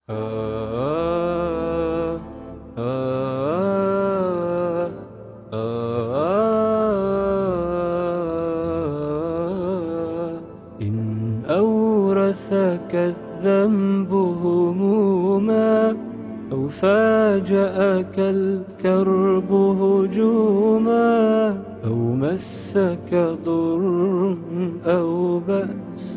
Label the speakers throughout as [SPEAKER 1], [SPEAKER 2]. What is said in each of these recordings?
[SPEAKER 1] إن أورثك الذنب هموما أو فاجأك الكرب هجوما أو مسك ضر أو بأس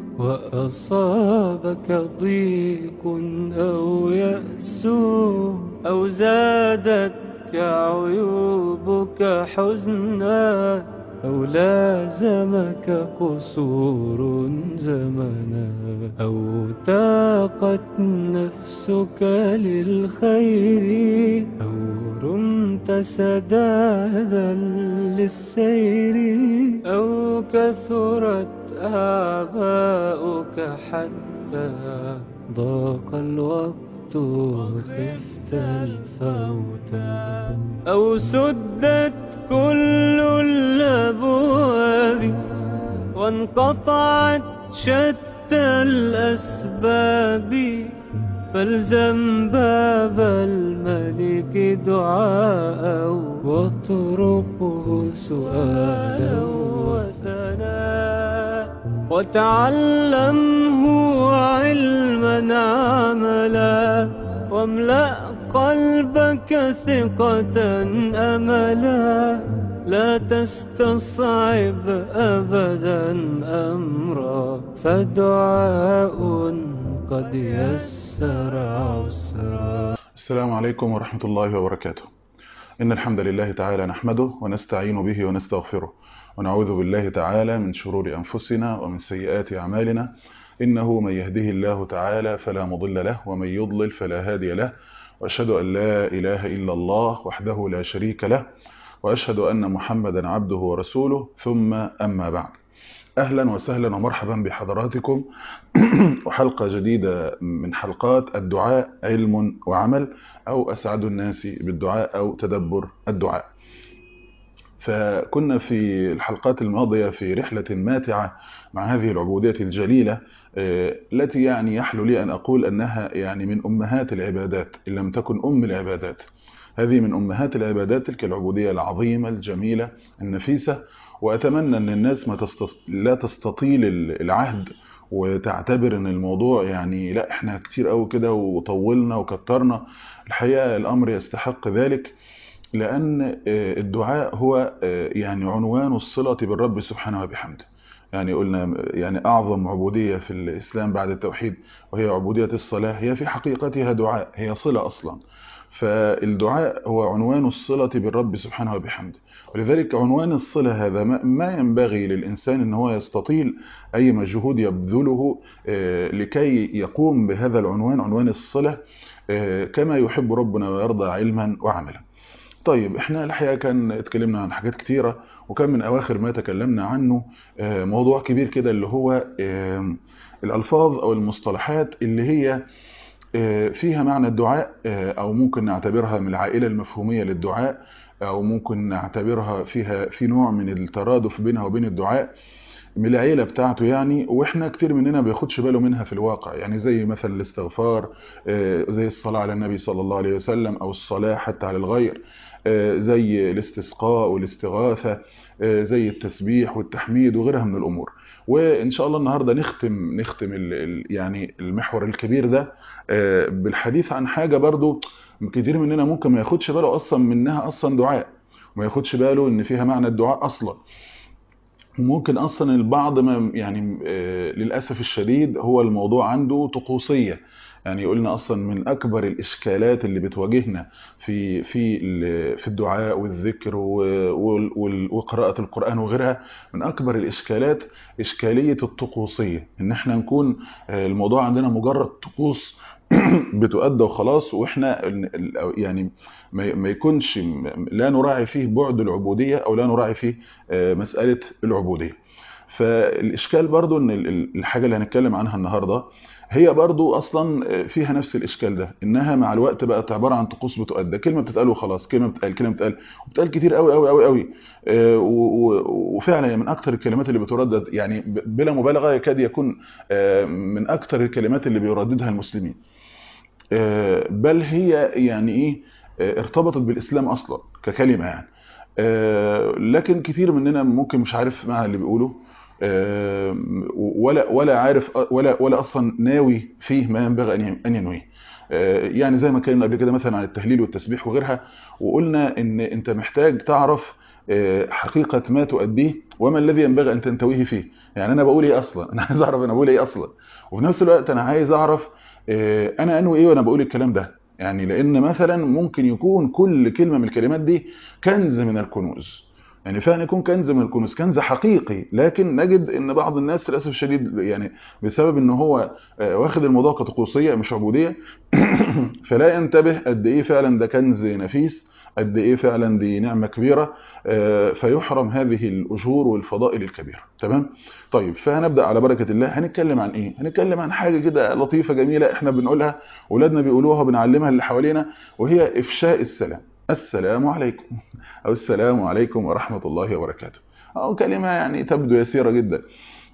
[SPEAKER 1] وأصابك ضيق أو يأس أو زادتك عيوبك حزنا أو لازمك قصور زمنا أو تاقت نفسك للخير أو رمت سدادا للسير أو كثرت آباؤك حتى ضاق الوقت وخفت الفوت أو سدت كل الأبواب وانقطعت شتى الأسباب فالزم باب الملك دعاء واطرقه سؤالا وثناء وتعلمه علما عملا واملأ قلبك ثقة أملا لا تستصعب أبدا أمرا فدعاء قد يسر عسرا
[SPEAKER 2] السلام عليكم ورحمة الله وبركاته إن الحمد لله تعالى نحمده ونستعين به ونستغفره ونعوذ بالله تعالى من شرور أنفسنا ومن سيئات أعمالنا إنه من يهده الله تعالى فلا مضل له ومن يضلل فلا هادي له وأشهد أن لا إله إلا الله وحده لا شريك له وأشهد أن محمدا عبده ورسوله ثم أما بعد أهلا وسهلا ومرحبا بحضراتكم وحلقة جديدة من حلقات الدعاء علم وعمل أو أسعد الناس بالدعاء أو تدبر الدعاء فكنا في الحلقات الماضية في رحلة ماتعة مع هذه العبودية الجليلة التي يعني يحلو لي أن أقول أنها يعني من أمهات العبادات إن لم تكن أم العبادات هذه من أمهات العبادات تلك العبودية العظيمة الجميلة النفيسة وأتمنى أن الناس ما تستط... لا تستطيل العهد وتعتبر أن الموضوع يعني لا إحنا كتير قوي كده وطولنا وكترنا الحقيقة الأمر يستحق ذلك لأن الدعاء هو يعني عنوان الصلة بالرب سبحانه وبحمده يعني قلنا يعني أعظم عبودية في الإسلام بعد التوحيد وهي عبودية الصلاة هي في حقيقتها دعاء هي صلة أصلا فالدعاء هو عنوان الصلة بالرب سبحانه وبحمده ولذلك عنوان الصلة هذا ما ينبغي للإنسان أن هو يستطيل أي مجهود يبذله لكي يقوم بهذا العنوان عنوان الصلة كما يحب ربنا ويرضى علما وعملا طيب احنا الحقيقة كان اتكلمنا عن حاجات كتيرة وكان من أواخر ما تكلمنا عنه موضوع كبير كده اللي هو الألفاظ أو المصطلحات اللي هي فيها معنى الدعاء أو ممكن نعتبرها من العائلة المفهومية للدعاء أو ممكن نعتبرها فيها في نوع من الترادف بينها وبين الدعاء من العيلة بتاعته يعني واحنا كتير مننا بياخدش باله منها في الواقع يعني زي مثلا الاستغفار زي الصلاة على النبي صلى الله عليه وسلم أو الصلاة حتى على الغير زي الاستسقاء والاستغاثة زي التسبيح والتحميد وغيرها من الأمور وإن شاء الله النهاردة نختم نختم ال يعني المحور الكبير ده بالحديث عن حاجة برضو كتير مننا ممكن ما ياخدش باله أصلا منها أصلا دعاء وما ياخدش باله إن فيها معنى الدعاء أصلا وممكن أصلا البعض ما يعني للأسف الشديد هو الموضوع عنده طقوسية يعني قلنا اصلا من اكبر الاشكالات اللي بتواجهنا في في في الدعاء والذكر وقراءه القران وغيرها من اكبر الاشكالات اشكاليه الطقوسيه ان احنا نكون الموضوع عندنا مجرد طقوس بتؤدى وخلاص واحنا يعني ما يكونش لا نراعي فيه بعد العبوديه او لا نراعي فيه مساله العبوديه فالاشكال برضو ان الحاجه اللي هنتكلم عنها النهارده هي برضو اصلا فيها نفس الاشكال ده انها مع الوقت بقت عباره عن طقوس بتؤدى كلمه بتتقال وخلاص كلمه بتتقال كلمه بتتقال وبتتقال كتير قوي قوي قوي قوي وفعلا من اكثر الكلمات اللي بتردد يعني بلا مبالغه يكاد يكون من اكثر الكلمات اللي بيرددها المسلمين بل هي يعني ايه ارتبطت بالاسلام اصلا ككلمه يعني لكن كثير مننا ممكن مش عارف معنى اللي بيقوله ولا ولا عارف ولا ولا اصلا ناوي فيه ما ينبغي ان ينويه يعني زي ما اتكلمنا قبل كده مثلا عن التهليل والتسبيح وغيرها وقلنا ان انت محتاج تعرف حقيقة ما تؤديه وما الذي ينبغي ان تنتويه فيه يعني انا بقول ايه اصلا انا عايز اعرف انا بقول ايه اصلا وفي نفس الوقت انا عايز اعرف انا انوي ايه وانا بقول الكلام ده يعني لان مثلا ممكن يكون كل كلمة من الكلمات دي كنز من الكنوز يعني فعلا يكون كنز من الكنوز كنز حقيقي لكن نجد ان بعض الناس للاسف الشديد يعني بسبب ان هو واخد الموضوع كطقوسيه مش عبوديه فلا ينتبه قد ايه فعلا ده كنز نفيس قد ايه فعلا دي نعمه كبيره فيحرم هذه الاجور والفضائل الكبيره تمام طيب فهنبدا على بركه الله هنتكلم عن ايه هنتكلم عن حاجه كده لطيفه جميله احنا بنقولها اولادنا بيقولوها وبنعلمها اللي حوالينا وهي افشاء السلام السلام عليكم أو السلام عليكم ورحمة الله وبركاته أو كلمة يعني تبدو يسيرة جدا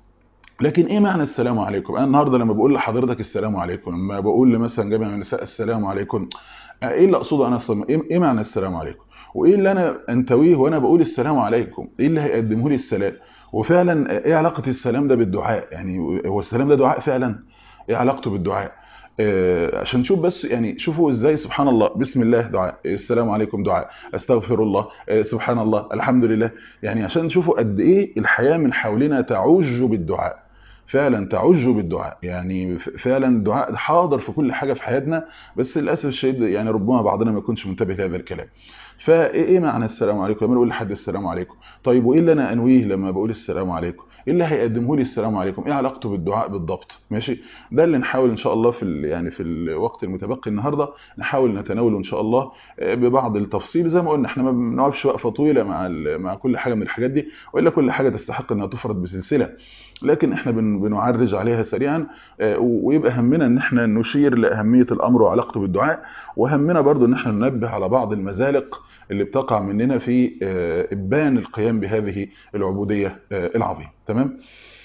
[SPEAKER 2] لكن ايه معنى السلام عليكم انا النهارده لما بقول لحضرتك السلام عليكم لما بقول مثلا جامع النساء السلام عليكم ايه اللي اقصده انا اصلا ايه معنى السلام عليكم وايه اللي انا انتويه وانا بقول السلام عليكم ايه اللي هيقدمه لي السلام وفعلا ايه علاقه السلام ده بالدعاء يعني هو السلام ده دعاء فعلا ايه علاقته بالدعاء عشان نشوف بس يعني شوفوا ازاي سبحان الله بسم الله دعاء السلام عليكم دعاء استغفر الله سبحان الله الحمد لله يعني عشان نشوفوا قد ايه الحياة من حولنا تعج بالدعاء فعلا تعج بالدعاء يعني فعلا الدعاء حاضر في كل حاجة في حياتنا بس للأسف الشديد يعني ربما بعضنا ما يكونش منتبه لهذا الكلام فايه معنى السلام عليكم لما نقول لحد السلام عليكم طيب وايه اللي انا انويه لما بقول السلام عليكم ايه اللي هيقدمه لي السلام عليكم ايه علاقته بالدعاء بالضبط ماشي ده اللي نحاول ان شاء الله في يعني في الوقت المتبقي النهارده نحاول نتناوله ان شاء الله ببعض التفصيل زي ما قلنا احنا ما بنقفش وقفه طويله مع مع كل حاجه من الحاجات دي والا كل حاجه تستحق انها تفرض بسلسله لكن احنا بنعرج عليها سريعا ويبقى همنا ان احنا نشير لاهميه الامر وعلاقته بالدعاء وهمنا برضو ان احنا ننبه على بعض المزالق اللي بتقع مننا في ابان القيام بهذه العبوديه العظيمه تمام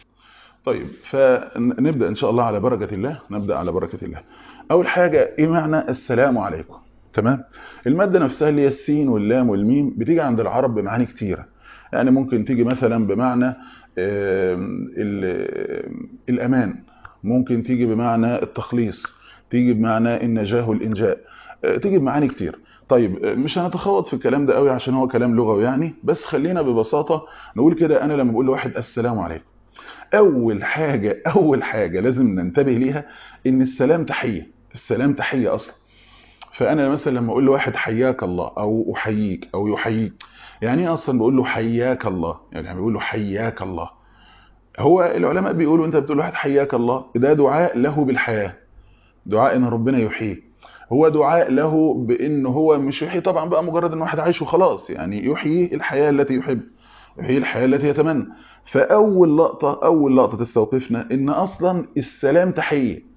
[SPEAKER 2] طيب فنبدا ان شاء الله على بركه الله نبدا على بركه الله اول حاجه ايه معنى السلام عليكم تمام الماده نفسها اللي هي السين واللام والميم بتيجي عند العرب بمعاني كتيره يعني ممكن تيجي مثلا بمعنى الامان ممكن تيجي بمعنى التخليص تيجي بمعنى النجاه والانجاء تيجي بمعاني كتير طيب مش هنتخوض في الكلام ده قوي عشان هو كلام لغوي يعني بس خلينا ببساطه نقول كده انا لما بقول لواحد السلام عليكم اول حاجه اول حاجه لازم ننتبه ليها ان السلام تحيه السلام تحيه اصلا فانا مثلا لما اقول لواحد حياك الله او احييك او يحييك يعني ايه اصلا بقول له حياك الله يعني بيقول له حياك الله هو العلماء بيقولوا انت بتقول لواحد حياك الله ده دعاء له بالحياه دعاء ان ربنا يحييه هو دعاء له بان هو مش يحيي طبعا بقى مجرد ان واحد عايش وخلاص يعني يحيي الحياه التي يحب يحيي الحياه التي يتمنى فاول لقطه اول لقطه تستوقفنا ان اصلا السلام تحيه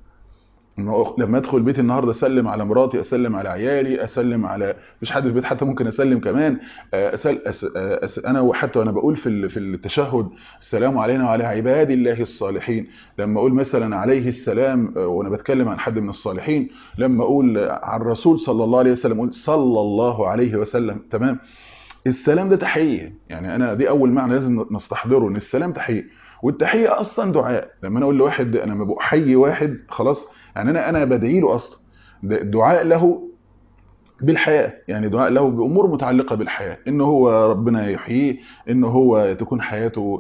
[SPEAKER 2] لما ادخل بيتي النهارده اسلم على مراتي اسلم على عيالي اسلم على مش حد في البيت حتى ممكن اسلم كمان أسل أس أس انا وحتى وانا بقول في في التشهد السلام علينا وعلى عباد الله الصالحين لما اقول مثلا عليه السلام وانا بتكلم عن حد من الصالحين لما اقول عن الرسول صلى الله عليه وسلم اقول صلى الله عليه وسلم تمام السلام ده تحيه يعني انا دي اول معنى لازم نستحضره ان السلام تحيه والتحيه اصلا دعاء لما انا اقول لواحد انا لما بحيي واحد خلاص يعني انا انا بدعي له اصلا دعاء له بالحياه يعني دعاء له بامور متعلقه بالحياه ان هو ربنا يحييه ان هو تكون حياته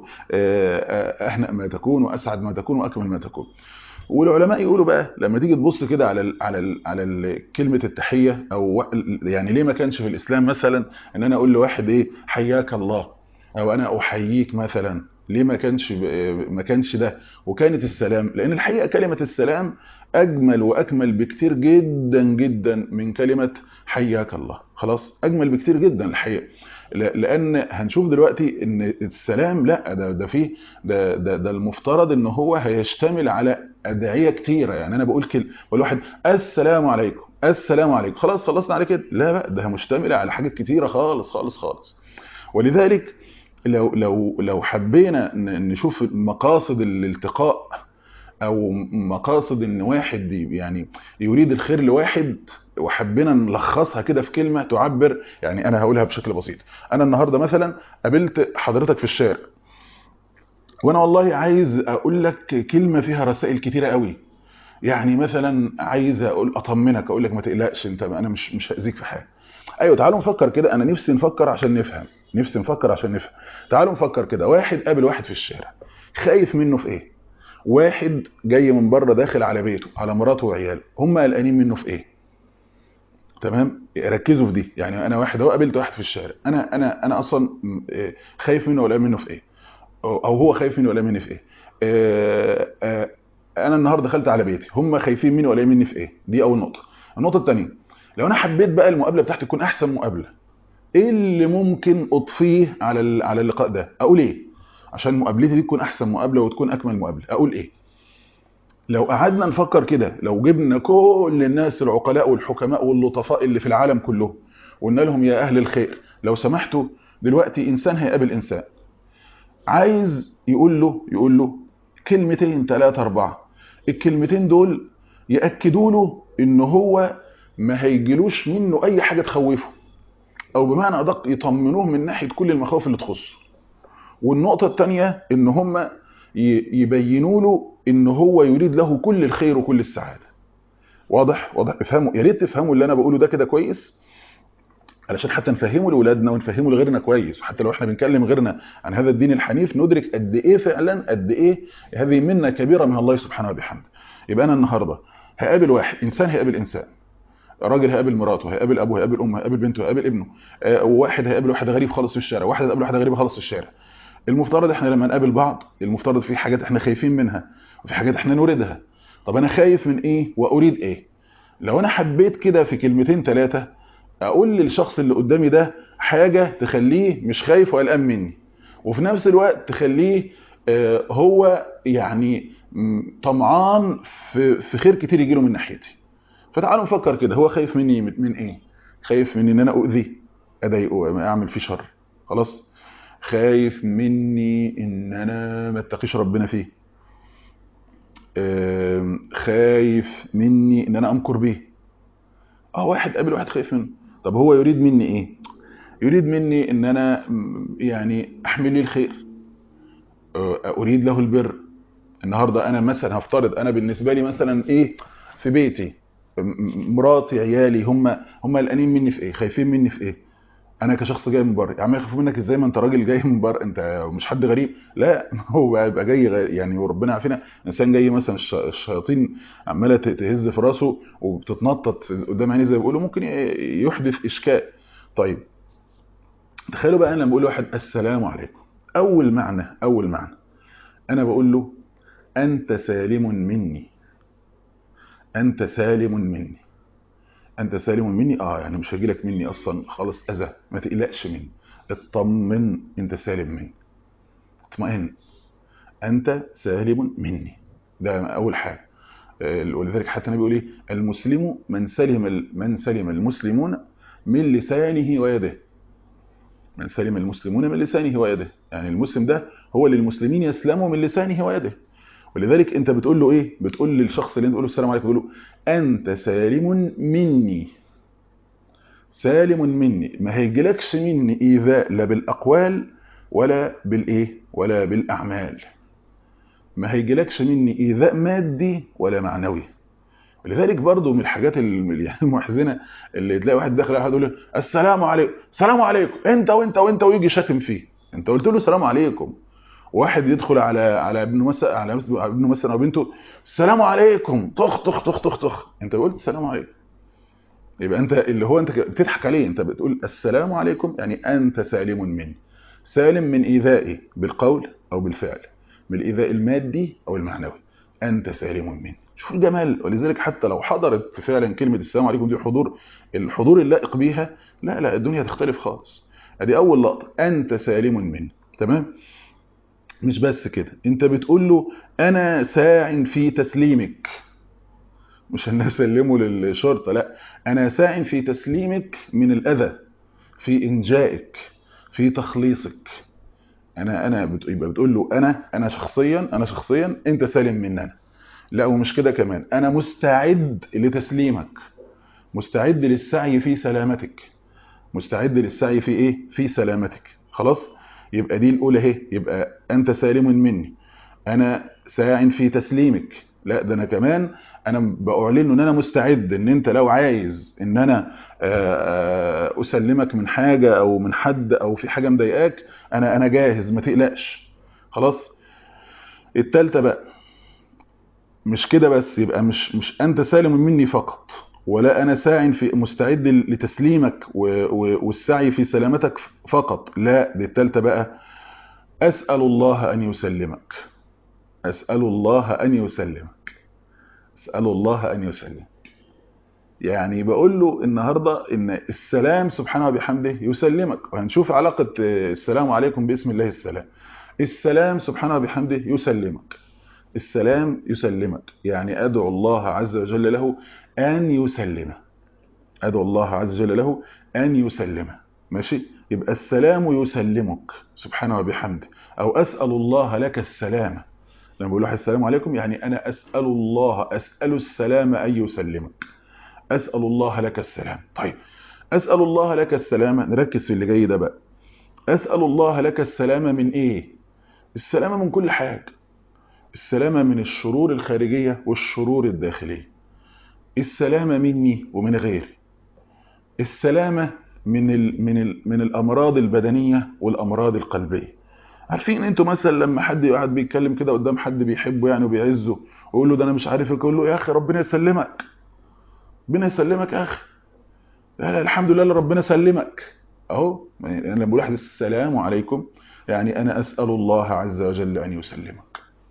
[SPEAKER 2] اهنأ ما تكون واسعد ما تكون واكمل ما تكون والعلماء يقولوا بقى لما تيجي تبص كده على ال على ال على ال كلمه التحيه او يعني ليه ما كانش في الاسلام مثلا ان انا اقول لواحد ايه حياك الله او انا احييك مثلا ليه ما كانش ما كانش ده وكانت السلام لان الحقيقه كلمه السلام اجمل واكمل بكتير جدا جدا من كلمه حياك الله خلاص اجمل بكتير جدا الحقيقه لان هنشوف دلوقتي ان السلام لا ده ده فيه ده, ده ده المفترض ان هو هيشتمل على ادعيه كتيره يعني انا بقول كلمه بقول واحد السلام عليكم السلام عليكم خلاص خلصنا على كده لا بقى ده مشتمله على حاجات كتيره خالص خالص خالص ولذلك لو لو لو حبينا نشوف مقاصد الالتقاء او مقاصد ان واحد يعني يريد الخير لواحد وحبينا نلخصها كده في كلمه تعبر يعني انا هقولها بشكل بسيط انا النهارده مثلا قابلت حضرتك في الشارع وانا والله عايز اقول لك كلمه فيها رسائل كتيره قوي يعني مثلا عايز اقول اطمنك اقول لك ما تقلقش انت انا مش مش هاذيك في حاجه ايوه تعالوا نفكر كده انا نفسي نفكر عشان نفهم نفسي نفكر عشان نفهم تعالوا نفكر كده واحد قابل واحد في الشارع خايف منه في ايه واحد جاي من بره داخل على بيته على مراته وعياله هم قلقانين منه في ايه تمام ركزوا في دي يعني انا واحد اهو قابلت واحد في الشارع انا انا انا اصلا خايف منه ولا منه في ايه او هو خايف مني ولا مني في ايه آآ آآ انا النهارده دخلت على بيتي هم خايفين مني ولا مني في ايه دي اول نقطه النقطه الثانيه لو انا حبيت بقى المقابله بتاعتي تكون احسن مقابله ايه اللي ممكن اضفيه على على اللقاء ده اقول ايه عشان مقابلتي دي تكون احسن مقابله وتكون اكمل مقابله اقول ايه لو قعدنا نفكر كده لو جبنا كل الناس العقلاء والحكماء واللطفاء اللي في العالم كلهم وقلنا لهم يا اهل الخير لو سمحتوا دلوقتي انسان هيقابل انسان عايز يقول له يقول له كلمتين ثلاثة أربعة الكلمتين دول يأكدوا له إن هو ما هيجيلوش منه أي حاجة تخوفه أو بمعنى أدق يطمنوه من ناحية كل المخاوف اللي تخصه والنقطة الثانية إن هم يبينوا له إن هو يريد له كل الخير وكل السعادة واضح واضح افهموا يا ريت تفهموا اللي أنا بقوله ده كده كويس علشان حتى نفهمه لاولادنا ونفهمه لغيرنا كويس وحتى لو احنا بنكلم غيرنا عن هذا الدين الحنيف ندرك قد ايه فعلا قد ايه هذه منه كبيره من الله سبحانه وبحمده يبقى انا النهارده هقابل واحد انسان هيقابل انسان راجل هيقابل مراته هيقابل ابوه هيقابل امه هيقابل بنته هيقابل ابنه آه وواحد هيقابل واحد غريب خالص في الشارع واحد هيقابل واحده غريبه خالص في الشارع المفترض احنا لما نقابل بعض المفترض في حاجات احنا خايفين منها وفي حاجات احنا نريدها طب انا خايف من ايه واريد ايه لو انا حبيت كده في كلمتين ثلاثه اقول للشخص اللي قدامي ده حاجة تخليه مش خايف وقلقان مني وفي نفس الوقت تخليه هو يعني طمعان في في خير كتير يجيله من ناحيتي فتعالوا نفكر كده هو خايف مني من ايه خايف مني ان انا اؤذيه اضايقه اعمل فيه شر خلاص خايف مني ان انا ما اتقيش ربنا فيه خايف مني ان انا امكر بيه اه واحد قابل واحد خايف منه طب هو يريد مني ايه يريد مني ان انا يعني احمل لي الخير اريد له البر النهارده انا مثلا هفترض انا بالنسبه لي مثلا ايه في بيتي مراتي عيالي هم هم قلقانين مني في ايه خايفين مني في ايه انا كشخص جاي من بره يا عم يخافوا منك ازاي ما انت راجل جاي من بره انت مش حد غريب لا هو يبقى جاي يعني وربنا عارفين انسان جاي مثلا الشياطين عماله تهز في راسه وبتتنطط قدام عينيه زي ما بيقولوا ممكن يحدث اشكال طيب تخيلوا بقى انا لما بقول لواحد السلام عليكم اول معنى اول معنى انا بقول له انت سالم مني انت سالم مني انت سالم مني اه يعني مش هيجيلك مني اصلا خالص اذى ما تقلقش مني اطمن انت سالم مني اطمئن انت سالم مني ده اول حاجه ولذلك حتى النبي بيقول ايه المسلم من سلم من سلم المسلمون من لسانه ويده من سلم المسلمون من لسانه ويده يعني المسلم ده هو اللي المسلمين يسلموا من لسانه ويده ولذلك انت بتقول له ايه بتقول للشخص اللي انت تقول له السلام عليكم بتقول له انت سالم مني سالم مني ما هيجيلكش مني ايذاء لا بالاقوال ولا بالايه ولا بالاعمال ما هيجيلكش مني ايذاء مادي ولا معنوي ولذلك برضو من الحاجات المحزنه اللي تلاقي واحد داخل على واحد يقول له السلام عليكم السلام عليكم انت وانت وانت ويجي شاتم فيه انت قلت له السلام عليكم واحد يدخل على على ابنه مثلا على ابنه مثلا او بنته السلام عليكم طخ طخ طخ طخ طخ انت قلت السلام عليكم يبقى انت اللي هو انت بتضحك عليه انت بتقول السلام عليكم يعني انت سالم مني سالم من ايذائي بالقول او بالفعل من الايذاء المادي او المعنوي انت سالم مني شوف الجمال ولذلك حتى لو حضرت فعلا كلمه السلام عليكم دي حضور الحضور اللائق بيها لا لا الدنيا تختلف خالص ادي اول لقطه انت سالم مني تمام مش بس كده انت بتقول له انا ساع في تسليمك مش ان اسلمه للشرطه لا انا ساع في تسليمك من الاذى في انجائك في تخليصك انا انا يبقى بتقول له انا انا شخصيا انا شخصيا انت سالم مني انا لا ومش كده كمان انا مستعد لتسليمك مستعد للسعي في سلامتك مستعد للسعي في ايه في سلامتك خلاص يبقى دي الاولى اهي يبقى انت سالم مني انا ساع في تسليمك لا ده انا كمان انا باعلن ان انا مستعد ان انت لو عايز ان انا اسلمك من حاجه او من حد او في حاجه مضايقاك انا انا جاهز ما تقلقش خلاص التالتة بقى مش كده بس يبقى مش مش انت سالم مني فقط ولا انا ساع في مستعد لتسليمك والسعي في سلامتك فقط لا دي التالتة بقى اسال الله ان يسلمك اسال الله ان يسلمك اسال الله ان يسلمك يعني بقول له النهارده ان السلام سبحانه وبحمده يسلمك وهنشوف علاقه السلام عليكم باسم الله السلام السلام سبحانه وبحمده يسلمك السلام يسلمك يعني ادعو الله عز وجل له ان يسلمه ادعو الله عز وجل له ان يسلمه ماشي يبقى السلام يسلمك سبحانه وبحمده او اسال الله لك السلامه لما بقول السلام عليكم يعني انا اسال الله اسال السلام ان يسلمك اسال الله لك السلام طيب اسال الله لك السلامه نركز في اللي جاي ده بقى اسال الله لك السلامه من ايه السلامه من كل حاجه السلامه من الشرور الخارجيه والشرور الداخليه السلامه مني ومن غيري السلامه من ال من ال من الامراض البدنيه والامراض القلبيه عارفين انتوا مثلا لما حد يقعد بيتكلم كده قدام حد بيحبه يعني وبيعزه ويقول له ده انا مش عارف يقول له يا اخي ربنا يسلمك ربنا يسلمك يا اخي لا لا الحمد لله ربنا سلمك اهو يعني انا بقول السلام عليكم يعني انا اسال الله عز وجل ان يسلمك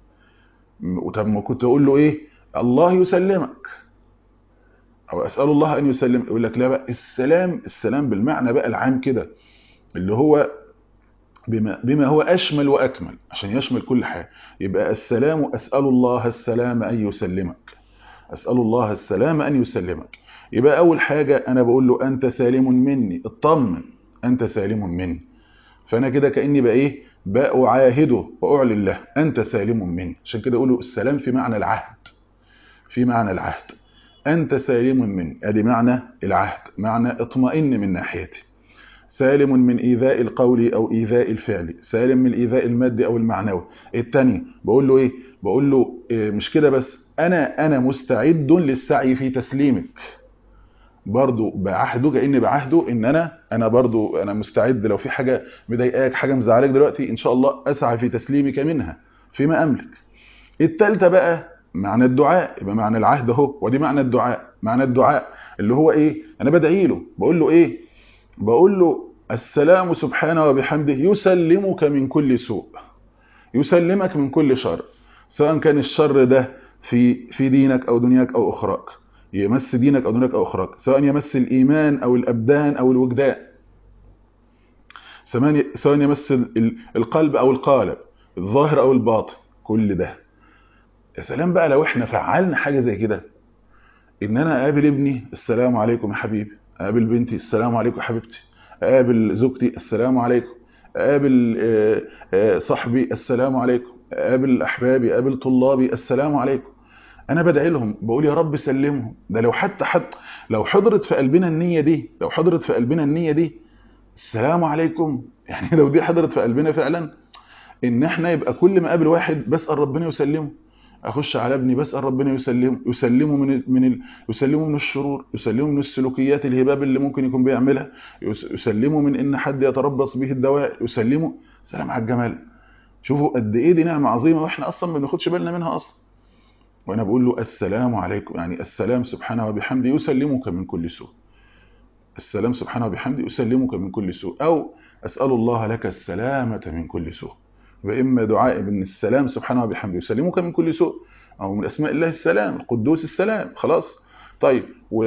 [SPEAKER 2] وطب ما كنت اقول له ايه الله يسلمك او اسال الله ان يسلم يقول لك لا بقى السلام السلام بالمعنى بقى العام كده اللي هو بما, بما هو اشمل واكمل عشان يشمل كل حاجه يبقى السلام اسال الله السلام ان يسلمك اسال الله السلام ان يسلمك يبقى اول حاجه انا بقول له انت سالم مني اطمن انت سالم مني فانا كده كاني بقى ايه باعاهده واعلن له انت سالم مني عشان كده اقول له السلام في معنى العهد في معنى العهد انت سالم مني ادي معنى العهد معنى اطمئن من ناحيتي سالم من ايذاء القول او ايذاء الفعل سالم من الايذاء المادي او المعنوي الثاني بقول له ايه بقول له إيه مش كده بس انا انا مستعد للسعي في تسليمك برضو بعهده كاني بعهده ان انا انا برضو انا مستعد لو في حاجه مضايقاك حاجه مزعلاك دلوقتي ان شاء الله اسعى في تسليمك منها فيما املك الثالثه بقى معنى الدعاء يبقى معنى العهد اهو ودي معنى الدعاء معنى الدعاء اللي هو ايه انا بدعي له بقول له ايه بقول له السلام سبحانه وبحمده يسلمك من كل سوء يسلمك من كل شر سواء كان الشر ده في في دينك او دنياك او اخراك يمس دينك او دنياك او اخراك سواء يمس الايمان او الابدان او الوجدان سواء يمس القلب او القالب الظاهر او الباطن كل ده يا سلام بقى لو احنا فعلنا حاجه زي كده ان انا اقابل ابني السلام عليكم يا حبيبي اقابل بنتي السلام عليكم يا حبيبتي اقابل زوجتي السلام عليكم اقابل صاحبي السلام عليكم اقابل احبابي اقابل طلابي السلام عليكم انا بدعي لهم بقول يا رب سلمهم ده لو حتى حد لو حضرت في قلبنا النيه دي لو حضرت في قلبنا النيه دي السلام عليكم يعني لو دي حضرت في قلبنا فعلا ان احنا يبقى كل ما اقابل واحد بسال ربنا يسلمه اخش على ابني بسال ربنا يسلمه يسلمه من من ال... يسلمه من الشرور يسلمه من السلوكيات الهباب اللي ممكن يكون بيعملها يسلمه من ان حد يتربص به الدواء يسلمه سلام على الجمال شوفوا قد ايه دي نعمه عظيمه واحنا اصلا ما بناخدش بالنا منها اصلا وانا بقول له السلام عليكم يعني السلام سبحانه وبحمده يسلمك من كل سوء السلام سبحانه وبحمده يسلمك من كل سوء او اسال الله لك السلامه من كل سوء واما دعاء بان السلام سبحانه وبحمده يسلمك من كل سوء او من اسماء الله السلام القدوس السلام خلاص طيب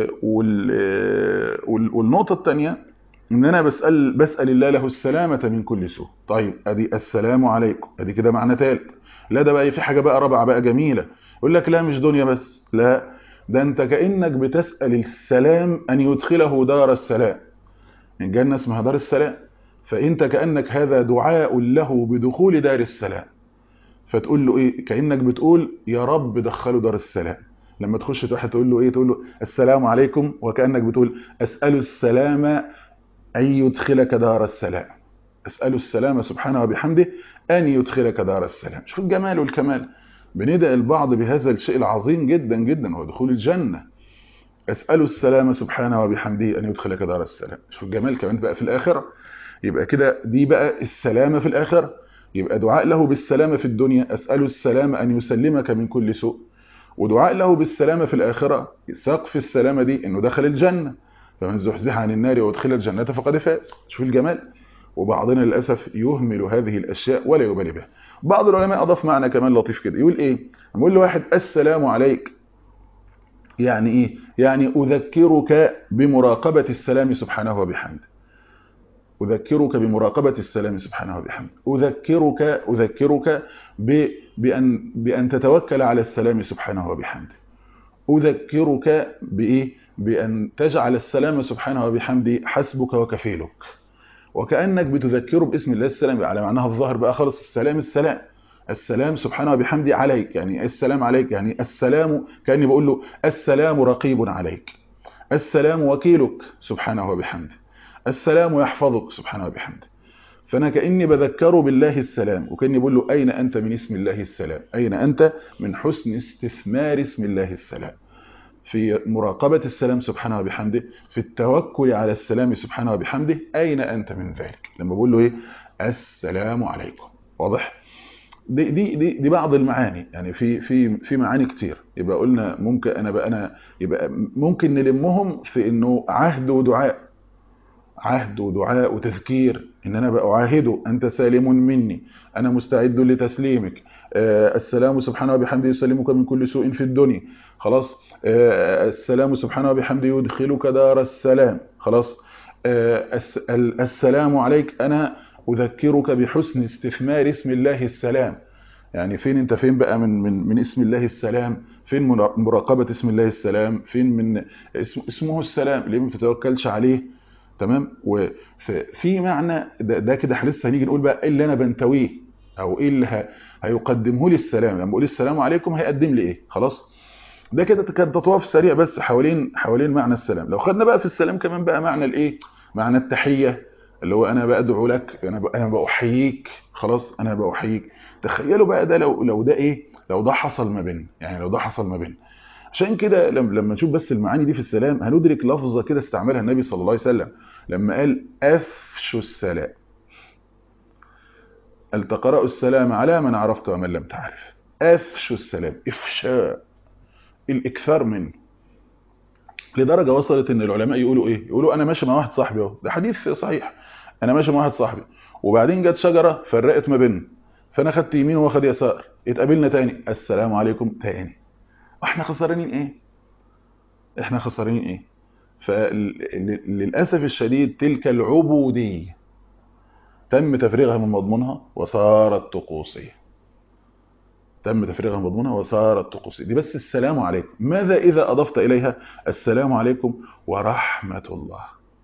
[SPEAKER 2] والنقطه الثانيه ان انا بسال بسال الله له السلامه من كل سوء طيب ادي السلام عليكم ادي كده معنى ثالث لا ده بقى في حاجه بقى رابعه بقى جميله يقول لك لا مش دنيا بس لا ده انت كانك بتسال السلام ان يدخله دار السلام الجنه اسمها دار السلام فانت كانك هذا دعاء له بدخول دار السلام فتقول له ايه كانك بتقول يا رب دخله دار السلام لما تخش واحد تقول له ايه تقول له السلام عليكم وكانك بتقول اسال السلام ان يدخلك دار السلام اسال السلام سبحانه وبحمده ان يدخلك دار السلام شوف الجمال والكمال بندعي البعض بهذا الشيء العظيم جدا جدا هو دخول الجنه اسال السلام سبحانه وبحمده ان يدخلك دار السلام شوف الجمال كمان بقى في الاخره يبقى كده دي بقى السلامه في الاخره يبقى دعاء له بالسلامه في الدنيا اسال السلام ان يسلمك من كل سوء ودعاء له بالسلامه في الاخره سقف السلامه دي انه دخل الجنه فمن زحزح عن النار وادخل الجنه فقد فاز شوف الجمال وبعضنا للاسف يهمل هذه الاشياء ولا يبالي بها بعض العلماء اضاف معنى كمان لطيف كده يقول ايه يقول لواحد السلام عليك يعني ايه يعني اذكرك بمراقبه السلام سبحانه وبحمده أذكرك بمراقبة السلام سبحانه وبحمده أذكرك أذكرك بأن بأن تتوكل على السلام سبحانه وبحمده أذكرك بإيه بأن تجعل السلام سبحانه وبحمده حسبك وكفيلك وكأنك بتذكره باسم الله السلام على معناها الظاهر بقى خالص السلام السلام السلام سبحانه وبحمده عليك يعني السلام عليك يعني السلام كأني بقول له السلام رقيب عليك السلام وكيلك سبحانه وبحمده السلام يحفظك سبحانه وبحمده فأنا كأني بذكره بالله السلام وكأني بقول له أين أنت من اسم الله السلام أين أنت من حسن استثمار اسم الله السلام في مراقبة السلام سبحانه وبحمده في التوكل على السلام سبحانه وبحمده أين أنت من ذلك لما بقول له إيه السلام عليكم واضح دي دي دي, دي بعض المعاني يعني في في في معاني كتير يبقى قلنا ممكن انا بقى انا يبقى ممكن نلمهم في انه عهد ودعاء عهد ودعاء وتذكير ان انا بقى اعاهده انت سالم مني انا مستعد لتسليمك آه السلام سبحانه وبحمده يسلمك من كل سوء في الدنيا خلاص آه السلام سبحانه وبحمده يدخلك دار السلام خلاص آه السلام عليك انا اذكرك بحسن استثمار اسم الله السلام يعني فين انت فين بقى من من من اسم الله السلام فين مراقبه اسم الله السلام فين من اسم اسمه السلام ليه ما بتتوكلش عليه تمام وفي معنى ده, ده كده احنا لسه هنيجي نقول بقى ايه اللي انا بنتويه او ايه اللي هيقدمه لي السلام لما بقول السلام عليكم هيقدم لي ايه خلاص ده كده كان تطواف سريع بس حوالين حوالين معنى السلام لو خدنا بقى في السلام كمان بقى معنى الايه معنى التحيه اللي هو انا بدعو لك انا انا بأحييك خلاص انا بأحييك تخيلوا بقى ده لو لو ده ايه لو ده حصل ما بين يعني لو ده حصل ما بين عشان كده لما نشوف بس المعاني دي في السلام هندرك لفظه كده استعملها النبي صلى الله عليه وسلم لما قال افشوا السلام قال تقرأوا السلام على من عرفت ومن لم تعرف افشوا السلام افشاء الاكثار منه لدرجه وصلت ان العلماء يقولوا ايه يقولوا انا ماشي مع واحد صاحبي اهو ده حديث صحيح انا ماشي مع واحد صاحبي وبعدين جت شجره فرقت ما بيننا فانا خدت يمين وهو خد يسار اتقابلنا تاني السلام عليكم تاني احنا خسرانين ايه احنا خسرانين ايه فللاسف الشديد تلك العبوديه تم تفريغها من مضمونها وصارت طقوسيه تم تفريغها من مضمونها وصارت طقوسيه دي بس السلام عليكم ماذا اذا اضفت اليها السلام عليكم ورحمه الله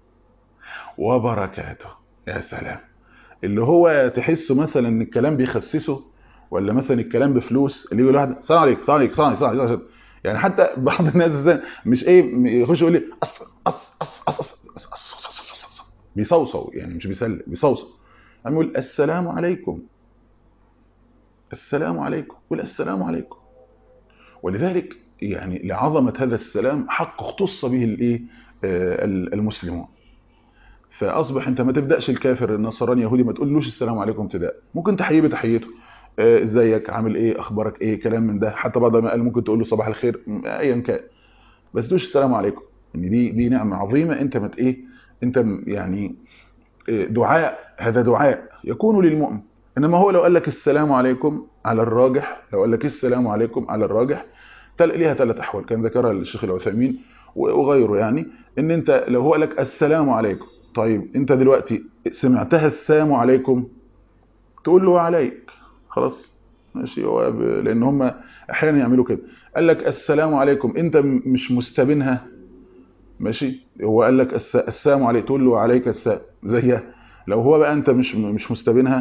[SPEAKER 2] وبركاته يا سلام اللي هو تحسه مثلا ان الكلام بيخسسه ولا مثلا الكلام بفلوس اللي يقول واحد السلام عليكم السلام عليكم السلام عليكم السلام عليكم يعني حتى بعض الناس مش ايه يخش يقول لي أص أص أص أص أص أص أص أص أص بيصوصو يعني مش بيسلم بيصوصو عم يقول السلام عليكم السلام عليكم قول السلام عليكم ولذلك يعني لعظمة هذا السلام حق اختص به الايه المسلمون فاصبح انت ما تبداش الكافر النصراني يهودي ما تقولوش السلام عليكم ابتداء ممكن تحييه بتحيته ازيك عامل ايه اخبارك ايه كلام من ده حتى بعض ما قال ممكن تقول له صباح الخير ايا كان بس تقولش السلام عليكم ان دي دي نعمه عظيمه انت مت ايه انت يعني دعاء هذا دعاء يكون للمؤمن انما هو لو قال لك السلام عليكم على الراجح لو قال لك السلام عليكم على الراجح ليها ثلاث احوال كان ذكرها الشيخ العثيمين وغيره يعني ان انت لو هو قال لك السلام عليكم طيب انت دلوقتي سمعتها السلام عليكم تقول له عليك خلاص ماشي هو ب... لان هم احيانا يعملوا كده قال لك السلام عليكم انت مش مستبنها ماشي هو قال لك الس... السلام عليك تقول له عليك السلام زيها لو هو بقى انت مش مش مستبنها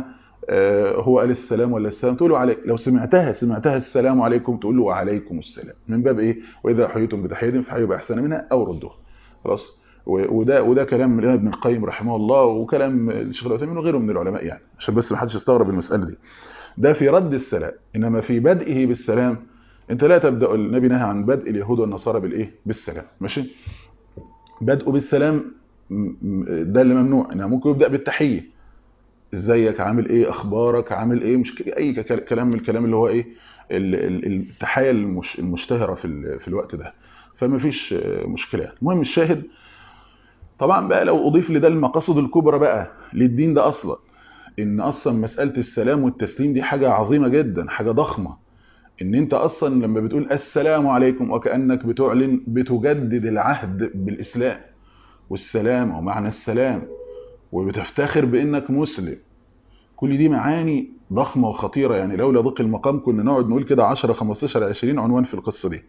[SPEAKER 2] آه، هو قال السلام ولا السلام تقول له عليك لو سمعتها سمعتها السلام عليكم تقول له وعليكم السلام من باب ايه واذا حييتم بتحيه فحيوا باحسن منها او ردوها خلاص و- وده وده كلام الامام ابن القيم رحمه الله وكلام الشيخ العثيمين وغيره من العلماء يعني عشان بس ما حدش يستغرب المساله دي ده في رد السلام انما في بدئه بالسلام انت لا تبدا النبي نهى عن بدء اليهود والنصارى بالايه بالسلام ماشي بدء بالسلام م- م- ده اللي ممنوع انه ممكن يبدا بالتحيه ازيك عامل ايه اخبارك عامل ايه مش ك- اي ك- كلام من الكلام اللي هو ايه ال- ال- التحيه المش المشتهره في ال- في الوقت ده فما فيش آه، مشكله المهم الشاهد طبعا بقى لو اضيف لده المقاصد الكبرى بقى للدين ده اصلا ان اصلا مساله السلام والتسليم دي حاجه عظيمه جدا حاجه ضخمه ان انت اصلا لما بتقول السلام عليكم وكانك بتعلن بتجدد العهد بالاسلام والسلام ومعنى السلام وبتفتخر بانك مسلم كل دي معاني ضخمه وخطيره يعني لولا ضيق المقام كنا نقعد نقول كده 10 15 20 عنوان في القصه دي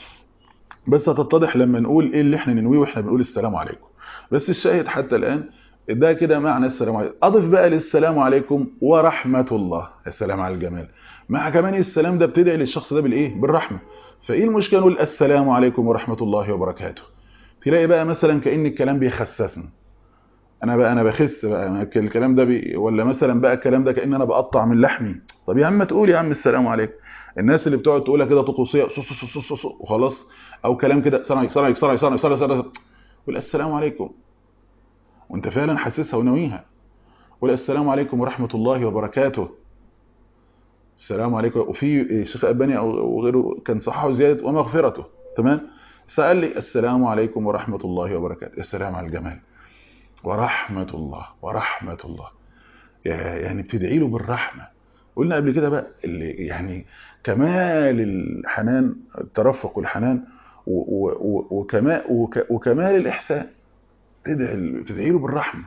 [SPEAKER 2] بس هتتضح لما نقول ايه اللي احنا ننويه واحنا بنقول السلام عليكم بس الشاهد حتى الان ده كده معنى السلام عليكم اضف بقى للسلام عليكم ورحمه الله يا سلام على الجمال مع كمان السلام ده بتدعي للشخص ده بالايه بالرحمه فايه المشكله نقول السلام عليكم ورحمه الله وبركاته تلاقي بقى مثلا كان الكلام بيخسسنا انا بقى انا بخس بقى الكلام ده بي ولا مثلا بقى الكلام ده كان انا بقطع من لحمي طب يا عم تقول يا عم السلام عليكم الناس اللي بتقعد تقولها كده طقوسيه صو- صو- صو- صو- صو- وخلاص او كلام كده سلام عليكم سلام عليكم سلام عليكم سلام عليكم قول السلام عليكم وانت فعلا حاسسها وناويها قول السلام عليكم ورحمه الله وبركاته السلام عليكم وفي الشيخ الباني او غيره كان صححه زياده ومغفرته تمام سأل لي السلام عليكم ورحمه الله وبركاته يا سلام على الجمال ورحمه الله ورحمه الله يعني بتدعي له بالرحمه قلنا قبل كده بقى اللي يعني كمال الحنان الترفق والحنان و- و- و- وكما- وك- وكمال الإحسان تدعي تدعي له بالرحمة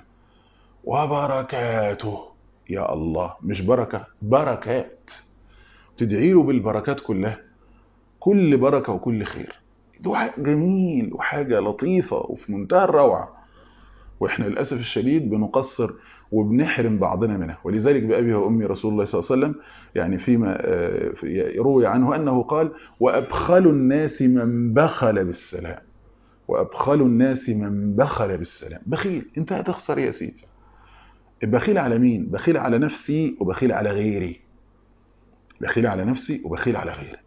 [SPEAKER 2] وبركاته يا الله مش بركة بركات تدعي له بالبركات كلها كل بركة وكل خير دعاء جميل وحاجة لطيفة وفي منتهى الروعة واحنا للأسف الشديد بنقصر وبنحرم بعضنا منها ولذلك بأبي وأمي رسول الله صلى الله عليه وسلم يعني فيما آه، في- يروي عنه أنه قال وأبخل الناس من بخل بالسلام وأبخل الناس من بخل بالسلام بخيل انت هتخسر يا سيدي بخيل على مين بخيل على نفسي وبخيل على غيري بخيل على نفسي وبخيل على غيري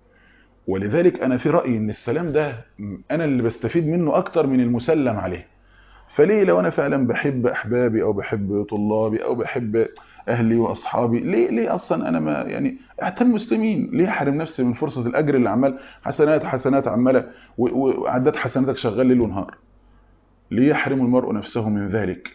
[SPEAKER 2] ولذلك أنا في رأيي أن السلام ده أنا اللي بستفيد منه أكتر من المسلم عليه فليه لو أنا فعلا بحب أحبابي أو بحب طلابي أو بحب أهلي وأصحابي ليه ليه أصلا أنا ما يعني أعتم مسلمين ليه أحرم نفسي من فرصة الأجر اللي عمال حسنات حسنات عمالة و- و- وعداد حسناتك شغال ليل ونهار ليه يحرم المرء نفسه من ذلك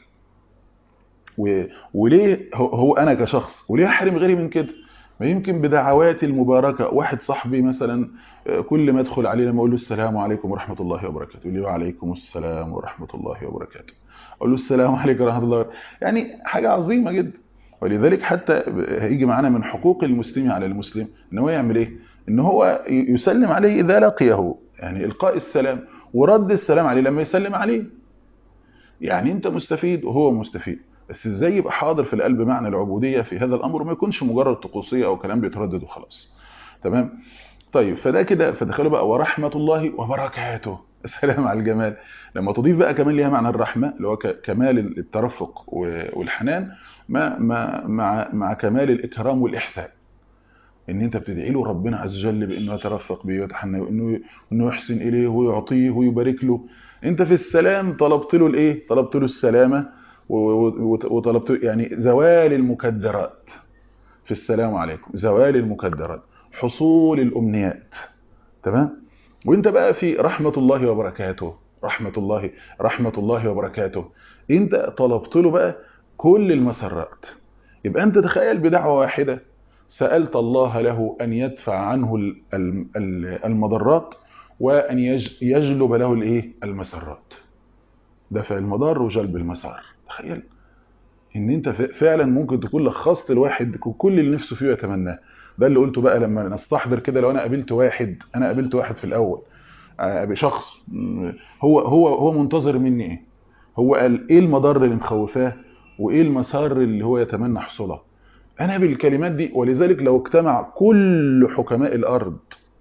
[SPEAKER 2] و... وليه هو- هو أنا كشخص وليه أحرم غيري من كده ما يمكن بدعواتي المباركة واحد صاحبي مثلا آه، كل ما ادخل عليه لما اقول له السلام عليكم ورحمة الله وبركاته يقول لي وعليكم السلام ورحمة الله وبركاته اقول له السلام عليكم ورحمة الله وبركاته. يعني حاجة عظيمة جدا ولذلك حتى هيجي معانا من حقوق المسلم على المسلم ان هو يعمل ايه ان هو ي- يسلم عليه اذا لقيه يعني القاء السلام ورد السلام عليه لما يسلم عليه يعني انت مستفيد وهو مستفيد بس ازاي يبقى حاضر في القلب معنى العبودية في هذا الامر وما يكونش مجرد طقوسية او كلام بيتردد وخلاص تمام طيب فده كده فدخلوا بقى ورحمة الله وبركاته السلام على الجمال لما تضيف بقى كمان ليها معنى الرحمة اللي هو ك- كمال الترفق و- والحنان مع مع مع, مع كمال الإكرام والإحسان ان انت بتدعي له ربنا عز وجل بانه يترفق بيه ويتحنى وانه انه يحسن اليه ويعطيه ويبارك له انت في السلام طلبت له الايه طلبت له السلامه و- و- وطلبت له يعني زوال المكدرات في السلام عليكم زوال المكدرات حصول الامنيات تمام وانت بقى في رحمه الله وبركاته رحمه الله رحمه الله وبركاته انت طلبت له بقى كل المسرات يبقى انت تخيل بدعوه واحده سألت الله له أن يدفع عنه ال- ال- ال- المضرات وأن يج- يجلب له الإيه؟ المسرات دفع المضار وجلب المسار تخيل ان انت ف- فعلا ممكن تكون لخصت الواحد كل اللي نفسه فيه يتمناه ده اللي قلته بقى لما نستحضر كده لو انا قابلت واحد انا قابلت واحد في الاول آه، شخص م، هو هو هو منتظر مني ايه هو قال ايه المضار اللي مخوفاه وايه المسار اللي هو يتمنى حصوله انا بالكلمات دي ولذلك لو اجتمع كل حكماء الارض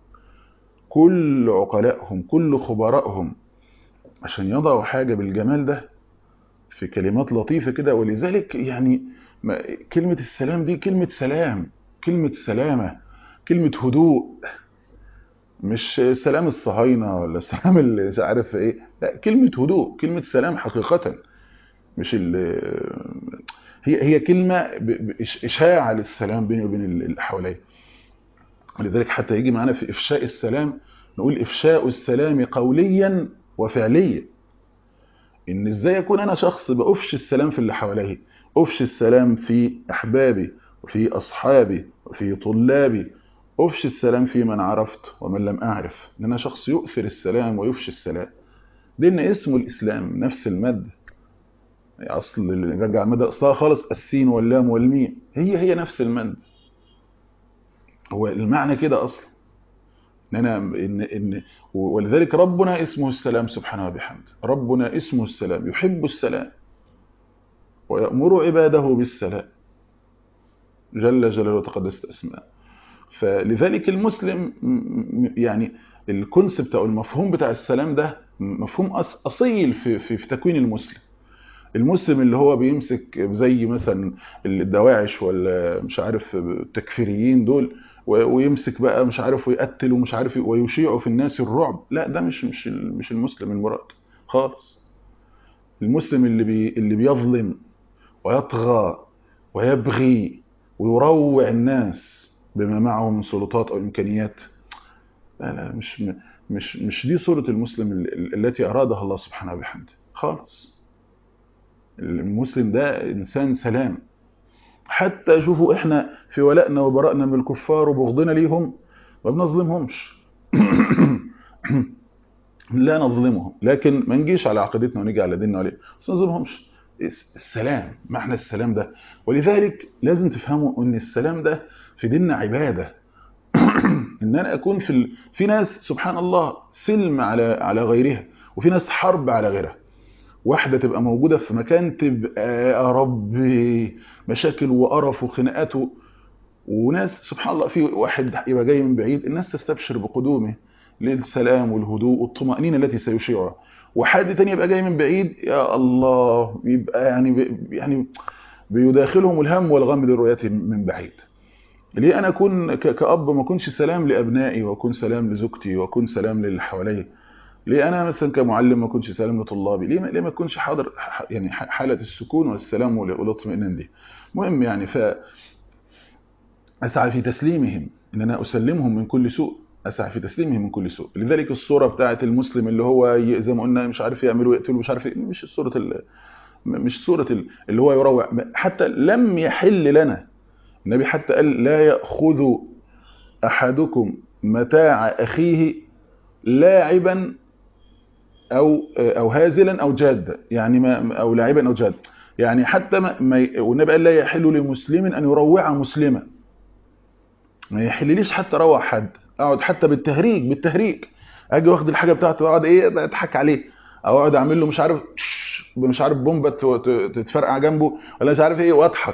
[SPEAKER 2] كل عقلائهم كل خبرائهم عشان يضعوا حاجة بالجمال ده في كلمات لطيفة كده ولذلك يعني كلمة السلام دي كلمة سلام كلمة سلامة كلمة هدوء مش سلام الصهاينة ولا سلام اللي مش عارف ايه لا كلمة هدوء كلمة سلام حقيقة مش ال هي هي كلمة إشاعة للسلام بيني وبين اللي حواليا ولذلك حتى يجي معانا في إفشاء السلام نقول إفشاء السلام قوليا وفعليا إن إزاي أكون أنا شخص بأفشي السلام في اللي حواليا أفشي السلام في أحبابي وفي أصحابي وفي طلابي أفشي السلام في من عرفت ومن لم أعرف إن أنا شخص يؤثر السلام ويفشي السلام لأن اسمه الإسلام نفس المادة أصل اللي نرجع المادة أصلها خالص السين واللام والميم هي هي نفس المادة هو المعنى كده أصلا إن أنا إن إن ولذلك ربنا اسمه السلام سبحانه وبحمده ربنا اسمه السلام يحب السلام ويأمر عباده بالسلام جل جلاله وتقدست أسماء فلذلك المسلم يعني الكونسبت أو المفهوم بتاع السلام ده مفهوم أصيل في, في, في تكوين المسلم المسلم اللي هو بيمسك زي مثلا الدواعش ولا مش عارف التكفيريين دول ويمسك بقى مش عارف ويقتل ومش عارف ويشيع في الناس الرعب لا ده مش مش مش المسلم المراد خالص المسلم اللي بي اللي بيظلم ويطغى ويبغي ويروع الناس بما معه من سلطات او امكانيات لا لا مش مش مش دي صوره المسلم التي ارادها الله سبحانه وبحمده خالص المسلم ده انسان سلام حتى شوفوا احنا في ولائنا وبرائنا من الكفار وبغضنا ليهم ما بنظلمهمش لا نظلمهم لكن ما نجيش على عقيدتنا ونيجي على ديننا عليه بس ما نظلمهمش السلام معنى السلام ده ولذلك لازم تفهموا ان السلام ده في ديننا عباده ان انا اكون في ال... في ناس سبحان الله سلم على على غيرها وفي ناس حرب على غيرها واحده تبقى موجوده في مكان تبقى يا ربي مشاكل وقرف وخناقات وناس سبحان الله في واحد يبقى جاي من بعيد الناس تستبشر بقدومه للسلام والهدوء والطمأنينة التي سيشيعها وحد تاني يبقى جاي من بعيد يا الله يبقى يعني بي يعني بيداخلهم الهم والغم لرؤيته من بعيد ليه انا اكون كأب ما اكونش سلام لابنائي واكون سلام لزوجتي واكون سلام للي حواليا ليه انا مثلا كمعلم ما اكونش سلام لطلابي ليه ما, ليه ما اكونش حاضر يعني حاله السكون والسلام والاطمئنان دي مهم يعني ف اسعى في تسليمهم ان انا اسلمهم من كل سوء اسعى في تسليمهم من كل سوء لذلك الصوره بتاعه المسلم اللي هو زي ما قلنا مش عارف يعمل ويقتل مش عارف مش صوره ال... مش صوره ال... اللي هو يروع حتى لم يحل لنا النبي حتى قال لا ياخذ احدكم متاع اخيه لاعبا او او هازلا او جادا يعني ما او لاعبا او جادا يعني حتى ما, ما والنبي قال لا يحل لمسلم ان يروع مسلما ما يحلليش حتى اروع حد اقعد حتى بالتهريج بالتهريج اجي واخد الحاجه بتاعته واقعد ايه اضحك عليه او اقعد اعمل له مش عارف مش عارف بومبه تتفرقع جنبه ولا مش عارف ايه واضحك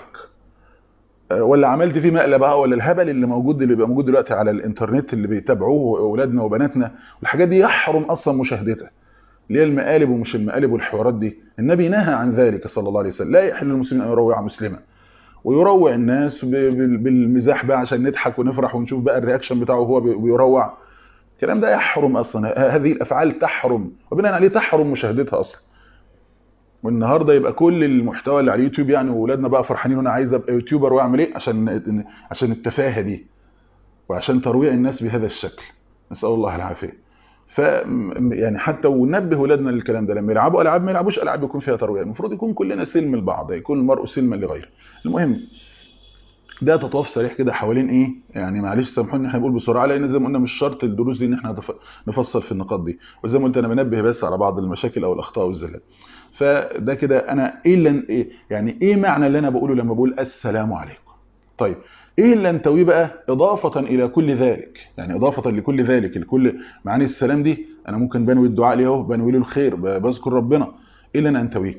[SPEAKER 2] ولا عملت فيه مقلب بقى ولا الهبل اللي موجود اللي بيبقى موجود دلوقتي على الانترنت اللي بيتابعوه اولادنا وبناتنا والحاجات دي يحرم اصلا مشاهدتها اللي هي المقالب ومش المقالب والحوارات دي النبي نهى عن ذلك صلى الله عليه وسلم لا يحل للمسلم ان يروع مسلما ويروع الناس بالمزاح بقى عشان نضحك ونفرح ونشوف بقى الرياكشن بتاعه وهو بيروع الكلام ده يحرم اصلا هذه الافعال تحرم وبناء عليه تحرم مشاهدتها اصلا والنهارده يبقى كل المحتوى اللي على اليوتيوب يعني واولادنا بقى فرحانين وانا عايز ابقى يوتيوبر واعمل ايه عشان عشان التفاهه دي وعشان ترويع الناس بهذا الشكل نسال الله العافيه ف يعني حتى وننبه اولادنا للكلام ده لما يلعبوا العاب ما يلعبوش العاب يكون فيها ترويع المفروض يكون كلنا سلم لبعض يكون المرء سلما لغيره المهم ده تطواف سريع كده حوالين ايه يعني معلش سامحوني احنا بنقول بسرعه لان زي ما قلنا مش شرط الدروس دي ان احنا نفصل في النقاط دي وزي ما قلت انا بنبه بس على بعض المشاكل او الاخطاء والزلات فده كده انا ايه اللي إيه يعني ايه معنى اللي انا بقوله لما بقول السلام عليكم طيب ايه اللي انتويه بقى اضافه الى كل ذلك يعني اضافه لكل ذلك لكل معاني السلام دي انا ممكن بنوي الدعاء ليه اهو بنوي له الخير بذكر ربنا ايه اللي انا انتويه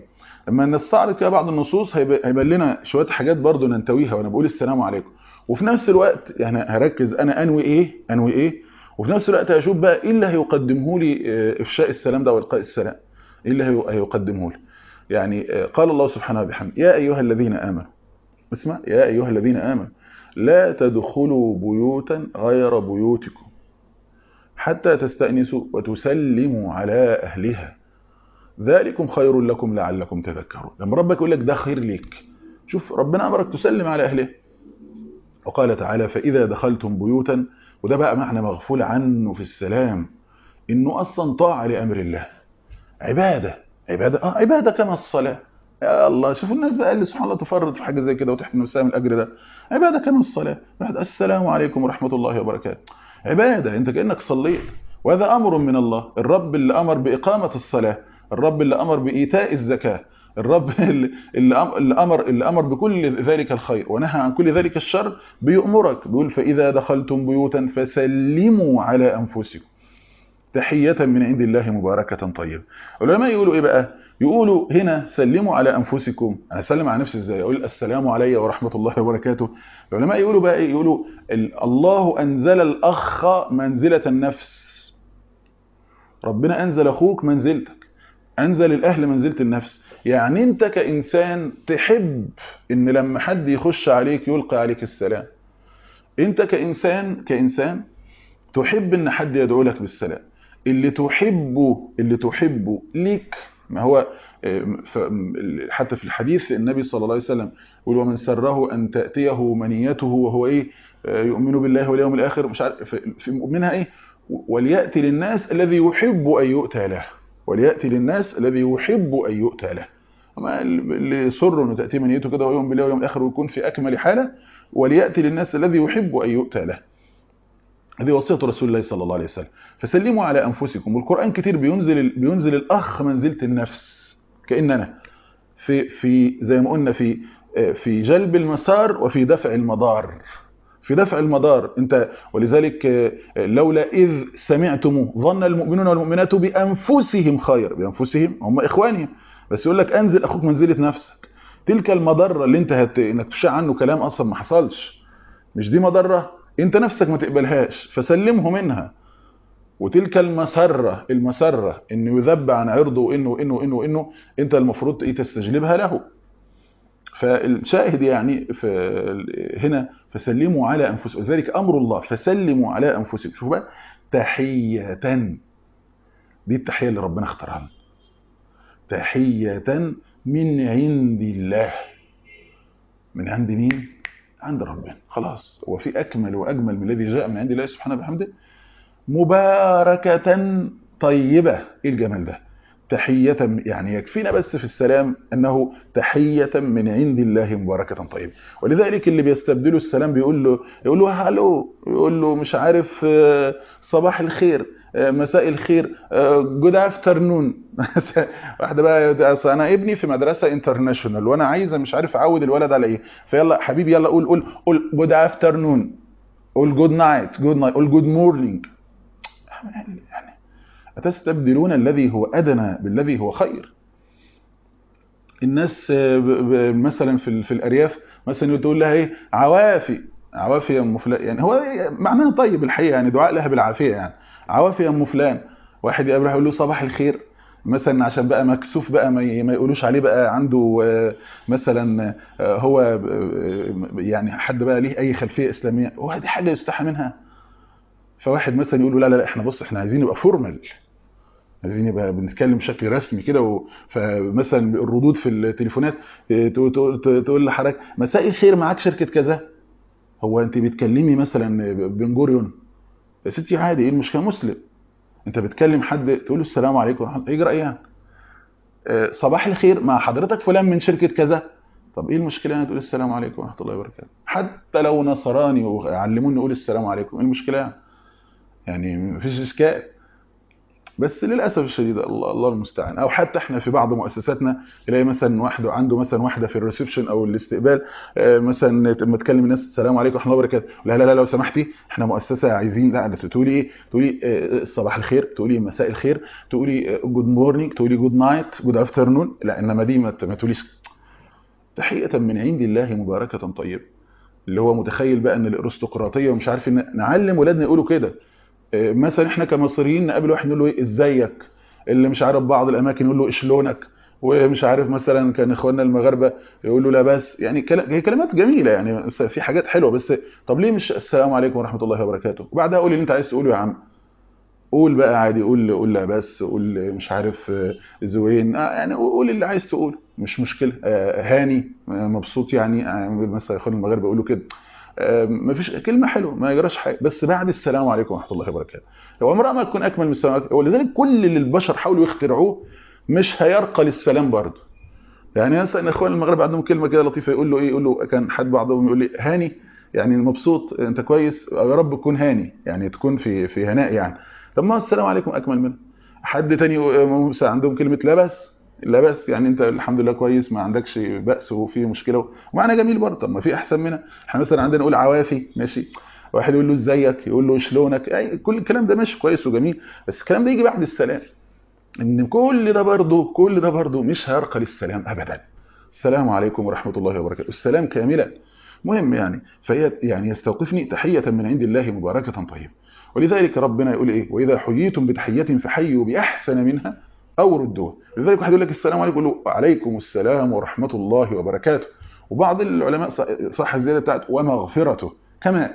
[SPEAKER 2] اما نستعرض كده بعض النصوص هيبان لنا شويه حاجات برضو ننتويها وانا بقول السلام عليكم وفي نفس الوقت يعني هركز انا انوي ايه انوي ايه وفي نفس الوقت هشوف بقى ايه اللي هيقدمه لي افشاء السلام ده والقاء السلام ايه اللي هيقدمه لي يعني قال الله سبحانه وبحمده يا ايها الذين امنوا اسمع يا ايها الذين امنوا لا تدخلوا بيوتا غير بيوتكم حتى تستأنسوا وتسلموا على أهلها ذلكم خير لكم لعلكم تذكرون لما ربك يقول لك ده خير ليك شوف ربنا أمرك تسلم على أهله وقال تعالى فإذا دخلتم بيوتا وده بقى معنى مغفول عنه في السلام إنه أصلا طاعة لأمر الله عبادة عبادة آه عبادة كما الصلاة يا الله شوفوا الناس بقى اللي سبحان الله تفرط في حاجة زي كده وتحمل نفسها من الأجر ده عبادة كما الصلاة السلام عليكم ورحمة الله وبركاته عبادة انت كأنك صليت وهذا أمر من الله الرب اللي أمر بإقامة الصلاة الرب اللي أمر بإيتاء الزكاة الرب اللي أمر, اللي أمر بكل ذلك الخير ونهى عن كل ذلك الشر بيأمرك بيقول فإذا دخلتم بيوتا فسلموا على أنفسكم تحية من عند الله مباركة طيبة العلماء يقولوا إيه بقى يقولوا هنا سلموا على أنفسكم أنا أسلم على نفسي إزاي أقول السلام علي ورحمة الله وبركاته العلماء يقولوا بقى إيه يقولوا الله أنزل الأخ منزلة النفس ربنا أنزل أخوك منزلتك أنزل الأهل منزلة النفس يعني أنت كإنسان تحب إن لما حد يخش عليك يلقى عليك السلام أنت كإنسان كإنسان تحب إن حد يدعو لك بالسلام اللي تحبه اللي تحبه ليك ما هو حتى في الحديث النبي صلى الله عليه وسلم يقول ومن سره أن تأتيه منيته وهو إيه يؤمن بالله واليوم الآخر مش عارف في منها إيه وليأتي للناس الذي يحب أن يؤتى له وليأتي للناس الذي يحب أن يؤتى له أما اللي سر أنه تأتي منيته كده ويوم بالله واليوم الآخر ويكون في أكمل حالة وليأتي للناس الذي يحب أن يؤتى له هذه وصية رسول الله صلى الله عليه وسلم فسلموا على أنفسكم والقرآن كتير بينزل بينزل الأخ منزلة النفس كأننا في في زي ما قلنا في في جلب المسار وفي دفع المضار في دفع المضار انت ولذلك لولا اذ سمعتموه ظن المؤمنون والمؤمنات بانفسهم خير بانفسهم هم اخوانهم بس يقول لك انزل اخوك منزله نفسك تلك المضره اللي انت هت... انك تشاع عنه كلام اصلا ما حصلش مش دي مضره انت نفسك ما تقبلهاش فسلمه منها وتلك المسرة المسرة انه يذب عن عرضه وانه وانه وانه وانه انت المفروض ايه تستجلبها له فالشاهد يعني في هنا فسلموا على انفسكم ذلك امر الله فسلموا على انفسكم شوفوا بقى تحية دي التحية اللي ربنا اختارها لنا تحية من عند الله من عند مين عند ربنا خلاص هو في اكمل واجمل من الذي جاء من عند الله سبحانه وبحمده مباركة طيبة ايه الجمال ده تحية يعني يكفينا بس في السلام أنه تحية من عند الله مباركة طيبة ولذلك اللي بيستبدلوا السلام بيقول له يقول له هلو يقول له مش عارف صباح الخير مساء الخير جود افترنون واحده بقى اصل انا ابني في مدرسه انترناشونال وانا عايزه مش عارف اعود الولد على ايه فيلا حبيبي يلا قول قول قول جود افترنون قول جود نايت جود نايت قول جود مورنينج يعني أتستبدلون الذي هو أدنى بالذي هو خير الناس مثلا في في الأرياف مثلا تقول لها إيه عوافي عوافي يا أم فلان يعني هو معناها طيب الحقيقة يعني دعاء لها بالعافية يعني عوافي يا أم فلان واحد يقابله يقول له صباح الخير مثلا عشان بقى مكسوف بقى ما يقولوش عليه بقى عنده مثلا هو يعني حد بقى ليه اي خلفيه اسلاميه هو دي حاجه يستحى منها فواحد مثلا يقول له لا لا احنا بص احنا عايزين نبقى فورمال عايزين يبقى بنتكلم بشكل رسمي كده و... فمثلا الردود في التليفونات تقول لحضرتك مساء الخير معاك شركه كذا هو انت بتكلمي مثلا بن جوريون يا ستي عادي ايه المشكله مسلم انت بتكلم حد تقول له السلام عليكم ورحمه الله يجرى ايه صباح الخير مع حضرتك فلان من شركه كذا طب ايه المشكله انا تقول السلام عليكم ورحمه الله وبركاته حتى لو نصراني وعلموني اقول السلام عليكم ايه المشكله يعني مفيش اشكال بس للاسف الشديد الله, الله المستعان او حتى احنا في بعض مؤسساتنا تلاقي مثلا واحد عنده مثلا واحده في الريسبشن او الاستقبال مثلا لما تكلم الناس السلام عليكم ورحمه الله وبركاته لا لا لا لو سمحتي احنا مؤسسه عايزين لا تقولي ايه تقولي صباح الخير تقولي مساء الخير تقولي جود مورنينج تقولي جود نايت جود افترنون لا انما دي ما تقوليش تحيه من عند الله مباركه طيبه اللي هو متخيل بقى ان الارستقراطيه ومش عارف ان نعلم ولادنا يقولوا كده مثلا احنا كمصريين نقابل واحد نقول له ايه ازيك اللي مش عارف بعض الاماكن يقول له اشلونك ومش عارف مثلا كان اخواننا المغاربه يقول له لا بس يعني هي كلمات جميله يعني في حاجات حلوه بس طب ليه مش السلام عليكم ورحمه الله وبركاته وبعدها قول اللي انت عايز تقوله يا عم قول بقى عادي قول قول لا بس قول مش عارف زوين يعني قول اللي عايز تقوله مش مشكله هاني مبسوط يعني مثلا اخواننا المغاربه يقولوا كده ما فيش كلمه حلوه ما يجراش حاجه بس بعد السلام عليكم ورحمه الله وبركاته هو عمرها ما تكون اكمل من السلام عليكم ولذلك كل اللي البشر حاولوا يخترعوه مش هيرقى للسلام برضه يعني مثلا اخوان المغرب عندهم كلمه كده لطيفه يقول له ايه يقول له كان حد بعضهم يقول لي هاني يعني مبسوط انت كويس يا رب تكون هاني يعني تكون في في هناء يعني طب ما السلام عليكم اكمل منه حد تاني عندهم كلمه لا بس لا بس يعني انت الحمد لله كويس ما عندكش بأس وفي مشكله ومعنى جميل برضه طب ما في احسن منها احنا مثلا عندنا نقول عوافي ماشي واحد يقول له ازيك يقول له شلونك يعني كل الكلام ده ماشي كويس وجميل بس الكلام ده يجي بعد السلام ان كل ده برضه كل ده برضه مش هيرقى للسلام ابدا السلام عليكم ورحمه الله وبركاته السلام كاملا مهم يعني فهي يعني يستوقفني تحيه من عند الله مباركه طيبه ولذلك ربنا يقول ايه واذا حييتم بتحيه فحيوا باحسن منها او ردوها لذلك واحد يقول لك السلام عليكم يقول له عليكم السلام ورحمه الله وبركاته وبعض العلماء صح الزياده بتاعت ومغفرته كما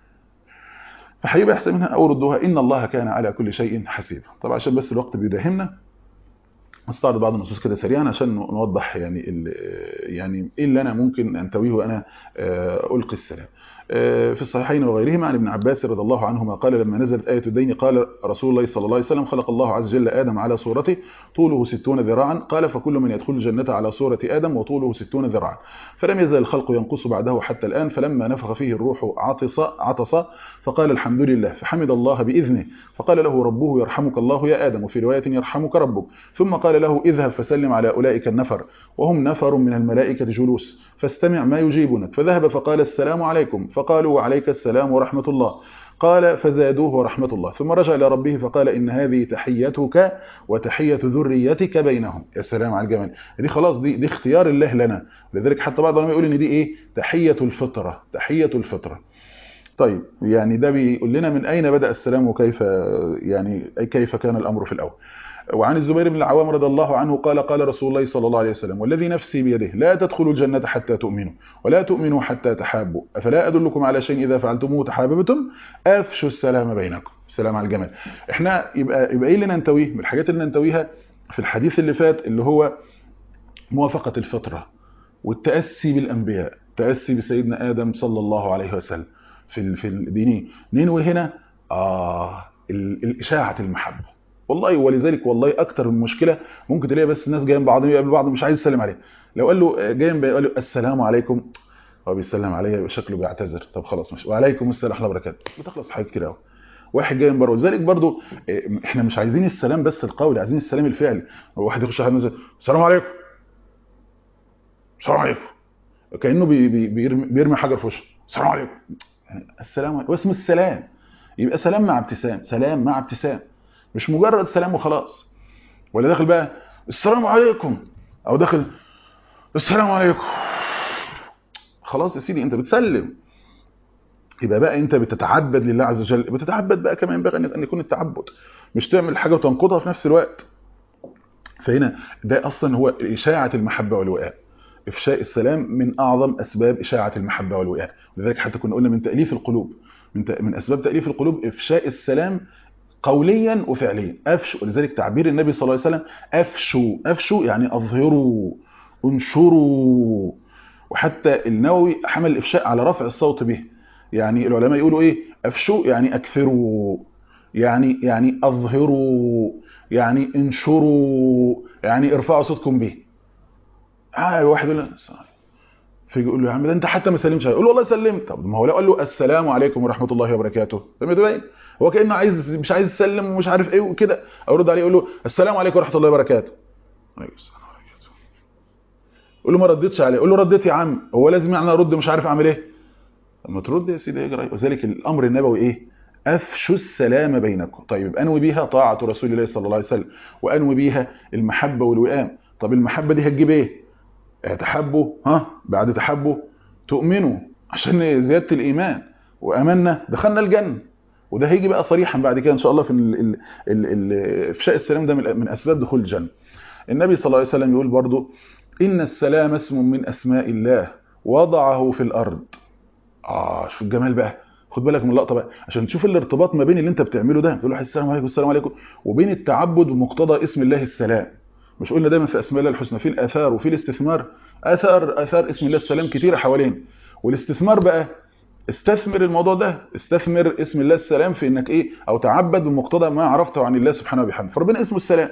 [SPEAKER 2] فحيوا باحسن منها او ردوها ان الله كان على كل شيء حسيبا طبعا عشان بس الوقت بيداهمنا نستعرض بعض النصوص كده سريعا عشان نوضح يعني يعني ايه اللي انا ممكن انتويه وانا القي السلام في الصحيحين وغيرهما عن ابن عباس رضي الله عنهما قال لما نزلت آية الدين قال رسول الله صلى الله عليه وسلم خلق الله عز وجل آدم على صورته طوله ستون ذراعا قال فكل من يدخل الجنة على صورة آدم وطوله ستون ذراعا فلم يزل الخلق ينقص بعده حتى الآن فلما نفخ فيه الروح عطس عطس فقال الحمد لله فحمد الله بإذنه فقال له ربه يرحمك الله يا آدم وفي رواية يرحمك ربك ثم قال له اذهب فسلم على أولئك النفر وهم نفر من الملائكة جلوس فاستمع ما يجيبونك فذهب فقال السلام عليكم فقالوا وعليك السلام ورحمة الله قال فزادوه ورحمة الله ثم رجع إلى ربه فقال إن هذه تحيتك وتحية ذريتك بينهم يا سلام على الجمال دي خلاص دي, دي اختيار الله لنا لذلك حتى بعض العلماء يقول إن دي إيه تحية الفطرة تحية الفطرة طيب يعني ده بيقول لنا من أين بدأ السلام وكيف يعني كيف كان الأمر في الأول وعن الزبير بن العوام رضي الله عنه قال قال رسول الله صلى الله عليه وسلم والذي نفسي بيده لا تدخلوا الجنة حتى تؤمنوا ولا تؤمنوا حتى تحابوا أفلا أدلكم على شيء إذا فعلتموه تحاببتم أفشوا السلام بينكم السلام على الجمال احنا يبقى يبقى ايه اللي ننتويه من الحاجات اللي ننتويها في الحديث اللي فات اللي هو موافقة الفطرة والتأسي بالأنبياء التأسي بسيدنا آدم صلى الله عليه وسلم في في الدينين ننوي هنا آه الإشاعة المحبة والله ولذلك والله اكتر من مشكله ممكن تلاقي بس الناس جايين بعض يقابل بعض مش عايز يسلم عليه لو قال له جايين بيقول له السلام عليكم هو بيسلم عليا شكله بيعتذر طب خلاص ماشي وعليكم السلام ورحمه الله وبركاته بتخلص حاجات كتير قوي واحد جاي من بره ولذلك برضو احنا مش عايزين السلام بس القولي عايزين السلام الفعلي واحد يخش على مثلا السلام عليكم السلام عليكم كانه بي بي بيرمي, بيرمي حجر في وشه السلام عليكم يعني السلام عليكم واسمه السلام يبقى سلام مع ابتسام سلام مع ابتسام مش مجرد سلام وخلاص ولا داخل بقى السلام عليكم او داخل السلام عليكم خلاص يا سيدي انت بتسلم يبقى بقى انت بتتعبد لله عز وجل بتتعبد بقى كما ينبغي ان يكون التعبد مش تعمل حاجه وتنقضها في نفس الوقت فهنا ده اصلا هو اشاعه المحبه والوئام افشاء السلام من اعظم اسباب اشاعه المحبه والوئام لذلك حتى كنا قلنا من تاليف القلوب من من اسباب تاليف القلوب افشاء السلام قوليا وفعليا افشوا ولذلك تعبير النبي صلى الله عليه وسلم افشوا افشوا يعني اظهروا انشروا وحتى النووي حمل الافشاء على رفع الصوت به يعني العلماء يقولوا ايه افشوا يعني اكثروا يعني يعني اظهروا يعني انشروا يعني ارفعوا صوتكم به اه واحد يقول فيجي يقول له يا عم ده انت حتى ما سلمتش يقول له والله سلمت طب ما هو لو قال له السلام عليكم ورحمه الله وبركاته فما تبين هو كانه عايز مش عايز يسلم ومش عارف ايه وكده ارد عليه اقول له السلام عليكم ورحمه الله وبركاته عليكم السلام وبركاته قول له ما ردتش عليه قول له رديت يا عم هو لازم يعني ارد مش عارف اعمل ايه لما ترد يا سيدي اجري وذلك الامر النبوي ايه افشوا السلام بينكم طيب انوي بيها طاعه رسول الله صلى الله عليه وسلم وانوي بيها المحبه والوئام طب المحبه دي هتجيب ايه تحبوا ها بعد تحبوا تؤمنوا عشان زياده الايمان وامنا دخلنا الجنه وده هيجي بقى صريحا بعد كده ان شاء الله في ال ال ال افشاء السلام ده من اسباب دخول الجنه النبي صلى الله عليه وسلم يقول برضو ان السلام اسم من اسماء الله وضعه في الارض اه شوف الجمال بقى خد بالك من اللقطه بقى عشان تشوف الارتباط ما بين اللي انت بتعمله ده تقول له السلام عليكم السلام عليكم وبين التعبد بمقتضى اسم الله السلام مش قلنا دايما في اسماء الله الحسنى في الاثار وفي الاستثمار اثار اثار اسم الله السلام كتيره حوالين والاستثمار بقى استثمر الموضوع ده استثمر اسم الله السلام في انك ايه او تعبد بمقتضى ما عرفته عن الله سبحانه وبحمده فربنا اسمه السلام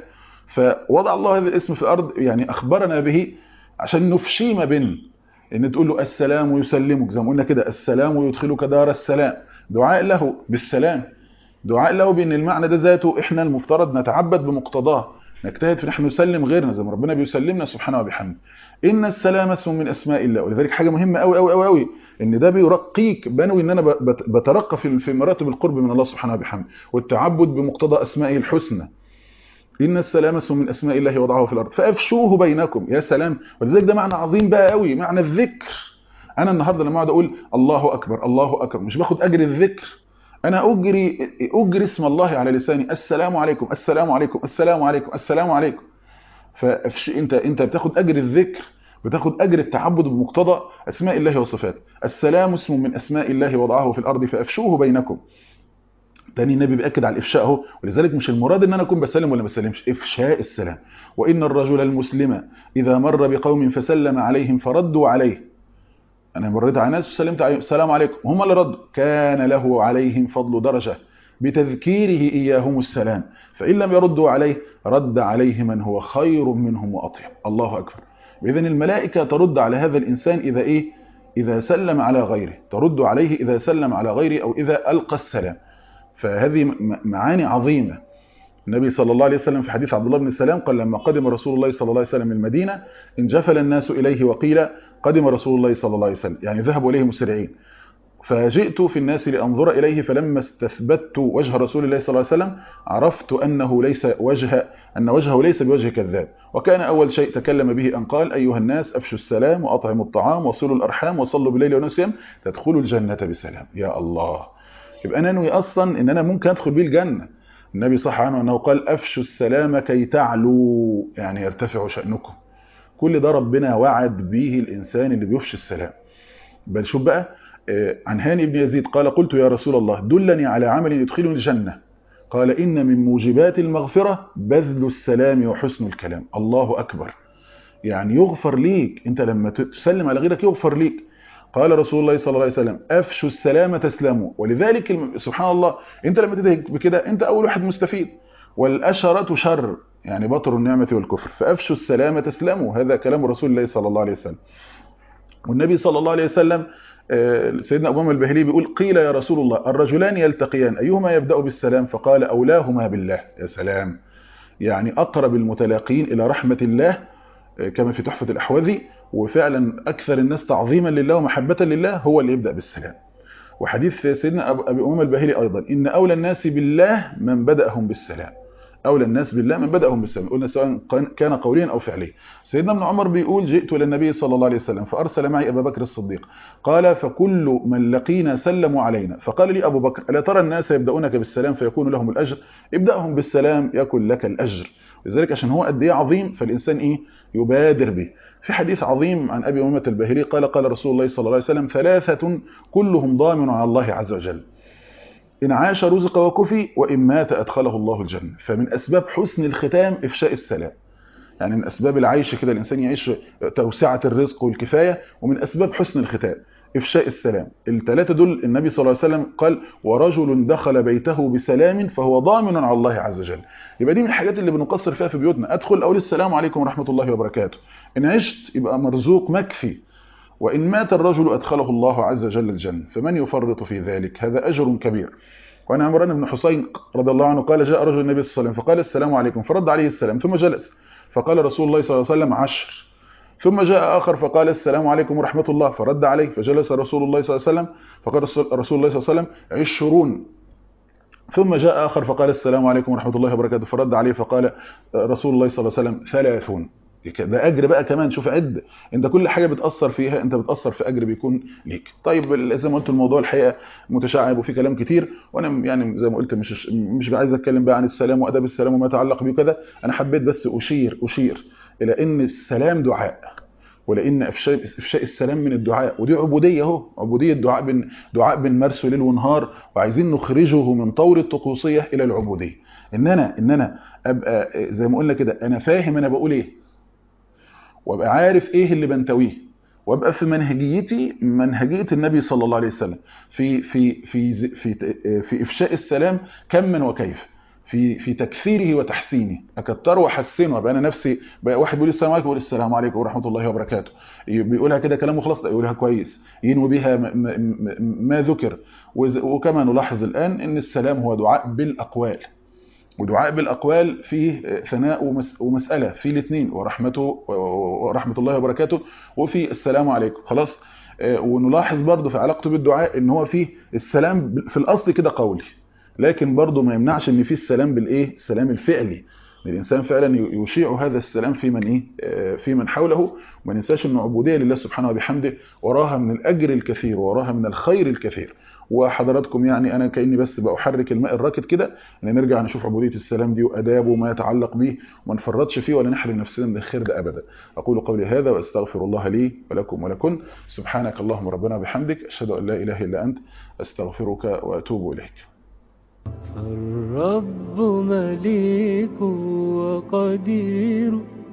[SPEAKER 2] فوضع الله هذا الاسم في الارض يعني اخبرنا به عشان نفشي ما بين ان تقول له السلام ويسلمك زي ما قلنا كده السلام ويدخلك دار السلام دعاء له بالسلام دعاء له بان المعنى ده ذاته احنا المفترض نتعبد بمقتضاه نجتهد في نحن نسلم غيرنا زي ما ربنا بيسلمنا سبحانه وبحمده ان السلام اسم من اسماء الله ولذلك حاجه مهمه قوي قوي قوي قوي ان ده بيرقيك بنوي ان انا بترقى في في مراتب القرب من الله سبحانه وبحمده والتعبد بمقتضى اسمائه الحسنى ان السلام اسم من اسماء الله وضعه في الارض فافشوه بينكم يا سلام ولذلك ده معنى عظيم بقى قوي معنى الذكر انا النهارده لما اقعد اقول الله اكبر الله اكبر مش باخد اجر الذكر انا اجري اجري اسم الله على لساني السلام عليكم السلام عليكم السلام عليكم السلام عليكم فافش انت انت بتاخد اجر الذكر بتاخد اجر التعبد بمقتضى اسماء الله وصفاته السلام اسم من اسماء الله وضعه في الارض فافشوه بينكم تاني النبي بيأكد على الإفشاء اهو ولذلك مش المراد ان انا اكون بسلم ولا ما بسلمش افشاء السلام وان الرجل المسلم اذا مر بقوم فسلم عليهم فردوا عليه انا مريت على ناس وسلمت عليهم السلام عليكم هم اللي ردوا كان له عليهم فضل درجه بتذكيره اياهم السلام فان لم يردوا عليه رد عليه من هو خير منهم واطيب الله اكبر اذا الملائكه ترد على هذا الانسان اذا ايه اذا سلم على غيره ترد عليه اذا سلم على غيره او اذا القى السلام فهذه معاني عظيمة النبي صلى الله عليه وسلم في حديث عبد الله بن السلام قال لما قدم رسول الله صلى الله عليه وسلم المدينة انجفل الناس إليه وقيل قدم رسول الله صلى الله عليه وسلم يعني ذهبوا إليه مسرعين فجئت في الناس لأنظر إليه فلما استثبت وجه رسول الله صلى الله عليه وسلم عرفت أنه ليس وجه أن وجهه ليس بوجه كذاب وكان أول شيء تكلم به أن قال أيها الناس أفشوا السلام وأطعموا الطعام وصلوا الأرحام وصلوا بالليل ونسيم تدخلوا الجنة بسلام يا الله يبقى انا انوي اصلا ان انا ممكن ادخل بيه الجنه النبي صح عنه انه قال افشوا السلام كي تعلوا يعني يرتفع شانكم كل ده ربنا وعد به الانسان اللي بيفشي السلام بل شوف بقى عن هاني بن يزيد قال قلت يا رسول الله دلني على عمل يدخلني الجنه قال ان من موجبات المغفره بذل السلام وحسن الكلام الله اكبر يعني يغفر ليك انت لما تسلم على غيرك يغفر ليك قال رسول الله صلى الله عليه وسلم افشوا السلام تسلموا ولذلك سبحان الله انت لما تدهك بكده انت اول واحد مستفيد والاشرة شر يعني بطر النعمة والكفر فافشوا السلام تسلموا هذا كلام رسول الله صلى الله عليه وسلم والنبي صلى الله عليه وسلم سيدنا أبو البهلي بيقول قيل يا رسول الله الرجلان يلتقيان أيهما يبدأ بالسلام فقال أولاهما بالله يا سلام يعني أقرب المتلاقين إلى رحمة الله كما في تحفة الأحوذي وفعلا أكثر الناس تعظيما لله ومحبة لله هو اللي يبدأ بالسلام وحديث سيدنا أبي أمام الباهلي أيضا إن أولى الناس بالله من بدأهم بالسلام أولى الناس بالله من بدأهم بالسلام قلنا سواء كان قوليا أو فعليا سيدنا ابن عمر بيقول جئت إلى النبي صلى الله عليه وسلم فأرسل معي أبا بكر الصديق قال فكل من لقينا سلموا علينا فقال لي أبو بكر ألا ترى الناس يبدأونك بالسلام فيكون لهم الأجر ابدأهم بالسلام يكن لك الأجر لذلك عشان هو قد ايه عظيم فالإنسان إيه يبادر به في حديث عظيم عن أبي أمامة الباهلي قال قال رسول الله صلى الله عليه وسلم ثلاثة كلهم ضامن على الله عز وجل إن عاش رزق وكفي وإن مات أدخله الله الجنة فمن أسباب حسن الختام إفشاء السلام يعني من أسباب العيش كده الإنسان يعيش توسعة الرزق والكفاية ومن أسباب حسن الختام إفشاء السلام الثلاثة دول النبي صلى الله عليه وسلم قال ورجل دخل بيته بسلام فهو ضامن على الله عز وجل يبقى دي من الحاجات اللي بنقصر فيها في بيوتنا أدخل أقول السلام عليكم ورحمة الله وبركاته إن عشت يبقى مرزوق مكفي وإن مات الرجل أدخله الله عز وجل الجنة فمن يفرط في ذلك هذا أجر كبير وعن عمران بن حسين رضي الله عنه قال جاء رجل النبي صلى الله عليه وسلم فقال السلام عليكم فرد عليه السلام ثم جلس فقال رسول الله صلى الله عليه وسلم عشر ثم جاء آخر فقال السلام عليكم ورحمة الله فرد عليه فجلس رسول الله صلى الله عليه وسلم فقال رسول الله صلى الله عليه وسلم عشرون ثم جاء آخر فقال السلام عليكم ورحمة الله وبركاته فرد عليه فقال رسول الله صلى الله عليه وسلم ثلاثون ده أجر بقى كمان شوف عد انت كل حاجة بتأثر فيها انت بتأثر في أجر بيكون ليك طيب زي ما قلت الموضوع الحقيقة متشعب وفي كلام كتير وانا يعني زي ما قلت مش مش عايز اتكلم بقى عن السلام واداب السلام وما يتعلق بيه كده انا حبيت بس اشير اشير الى ان السلام دعاء ولان افشاء افشاء السلام من الدعاء ودي عبوديه اهو عبوديه دعاء بن دعاء بنمارسه ليل ونهار وعايزين نخرجه من طور الطقوسيه الى العبوديه ان انا ان انا ابقى زي ما قلنا كده انا فاهم انا بقول ايه وابقى عارف ايه اللي بنتويه وابقى في منهجيتي منهجيه النبي صلى الله عليه وسلم في في في في في افشاء السلام كما وكيف في في تكثيره وتحسينه اكتره واحسنه ابقى انا نفسي بقى واحد بيقول السلام عليكم يقول السلام عليكم ورحمه الله وبركاته بيقولها كده كلام وخلاص يقولها كويس ينوي بها ما, ما, ما ذكر وكما نلاحظ الان ان السلام هو دعاء بالاقوال ودعاء بالاقوال فيه ثناء ومساله في الاثنين ورحمته ورحمه الله وبركاته وفي السلام عليكم خلاص ونلاحظ برضه في علاقته بالدعاء ان هو فيه السلام في الاصل كده قولي لكن برضه ما يمنعش ان في السلام بالايه السلام الفعلي الانسان فعلا يشيع هذا السلام في من ايه في من حوله وما ننساش ان عبوديه لله سبحانه وبحمده وراها من الاجر الكثير وراها من الخير الكثير وحضراتكم يعني انا كاني بس بحرك الماء الراكد كده ان نرجع نشوف عبوديه السلام دي وادابه وما يتعلق به وما نفرطش فيه ولا نحرم نفسنا من الخير ده ابدا اقول قولي هذا واستغفر الله لي ولكم ولكن سبحانك اللهم ربنا وبحمدك اشهد ان لا اله الا انت استغفرك واتوب اليك
[SPEAKER 1] الرب مليك وقدير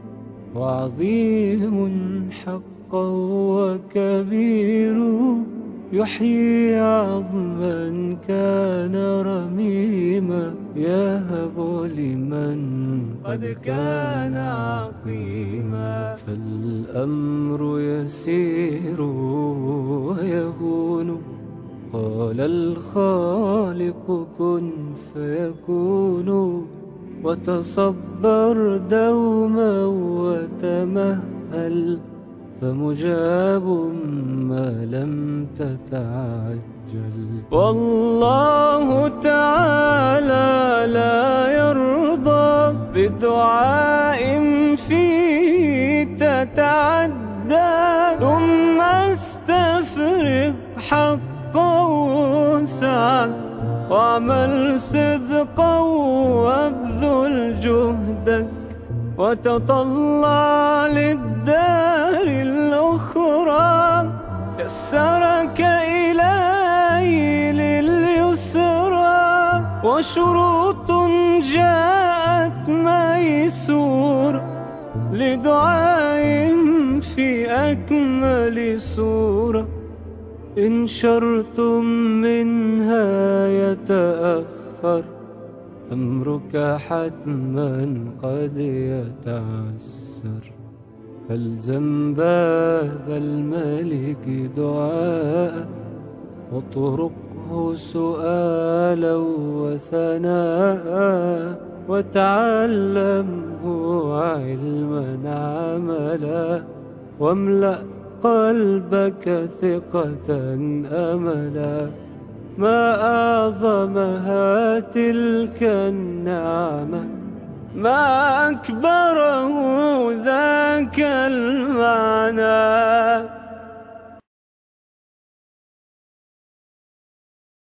[SPEAKER 1] وعظيم حقا وكبير يحيي عظما كان رميما يهب لمن قد كان عقيما فالأمر يسير ويهون قال الخالق كن فيكون وتصبر دوما وتمهل فمجاب ما لم تتعجل والله تعالى لا يرضى بدعاء فيه تتعدى ثم استفرغ حقا وسعا واعمل صدقا وابذل جهدك وتطلع للدار الأخرى يسرك إلهي لليسرى وشروط جاءت ميسور لدعاء في أكمل سورة إن شرتم منها يتأخر أمرك حتما قد يتعسر فالزم باب الملك دعاء واطرقه سؤالا وثناء وتعلمه علما عملا واملأ قلبك ثقة أملا ما أعظمها تلك النعمة ما أكبره ذاك المعنى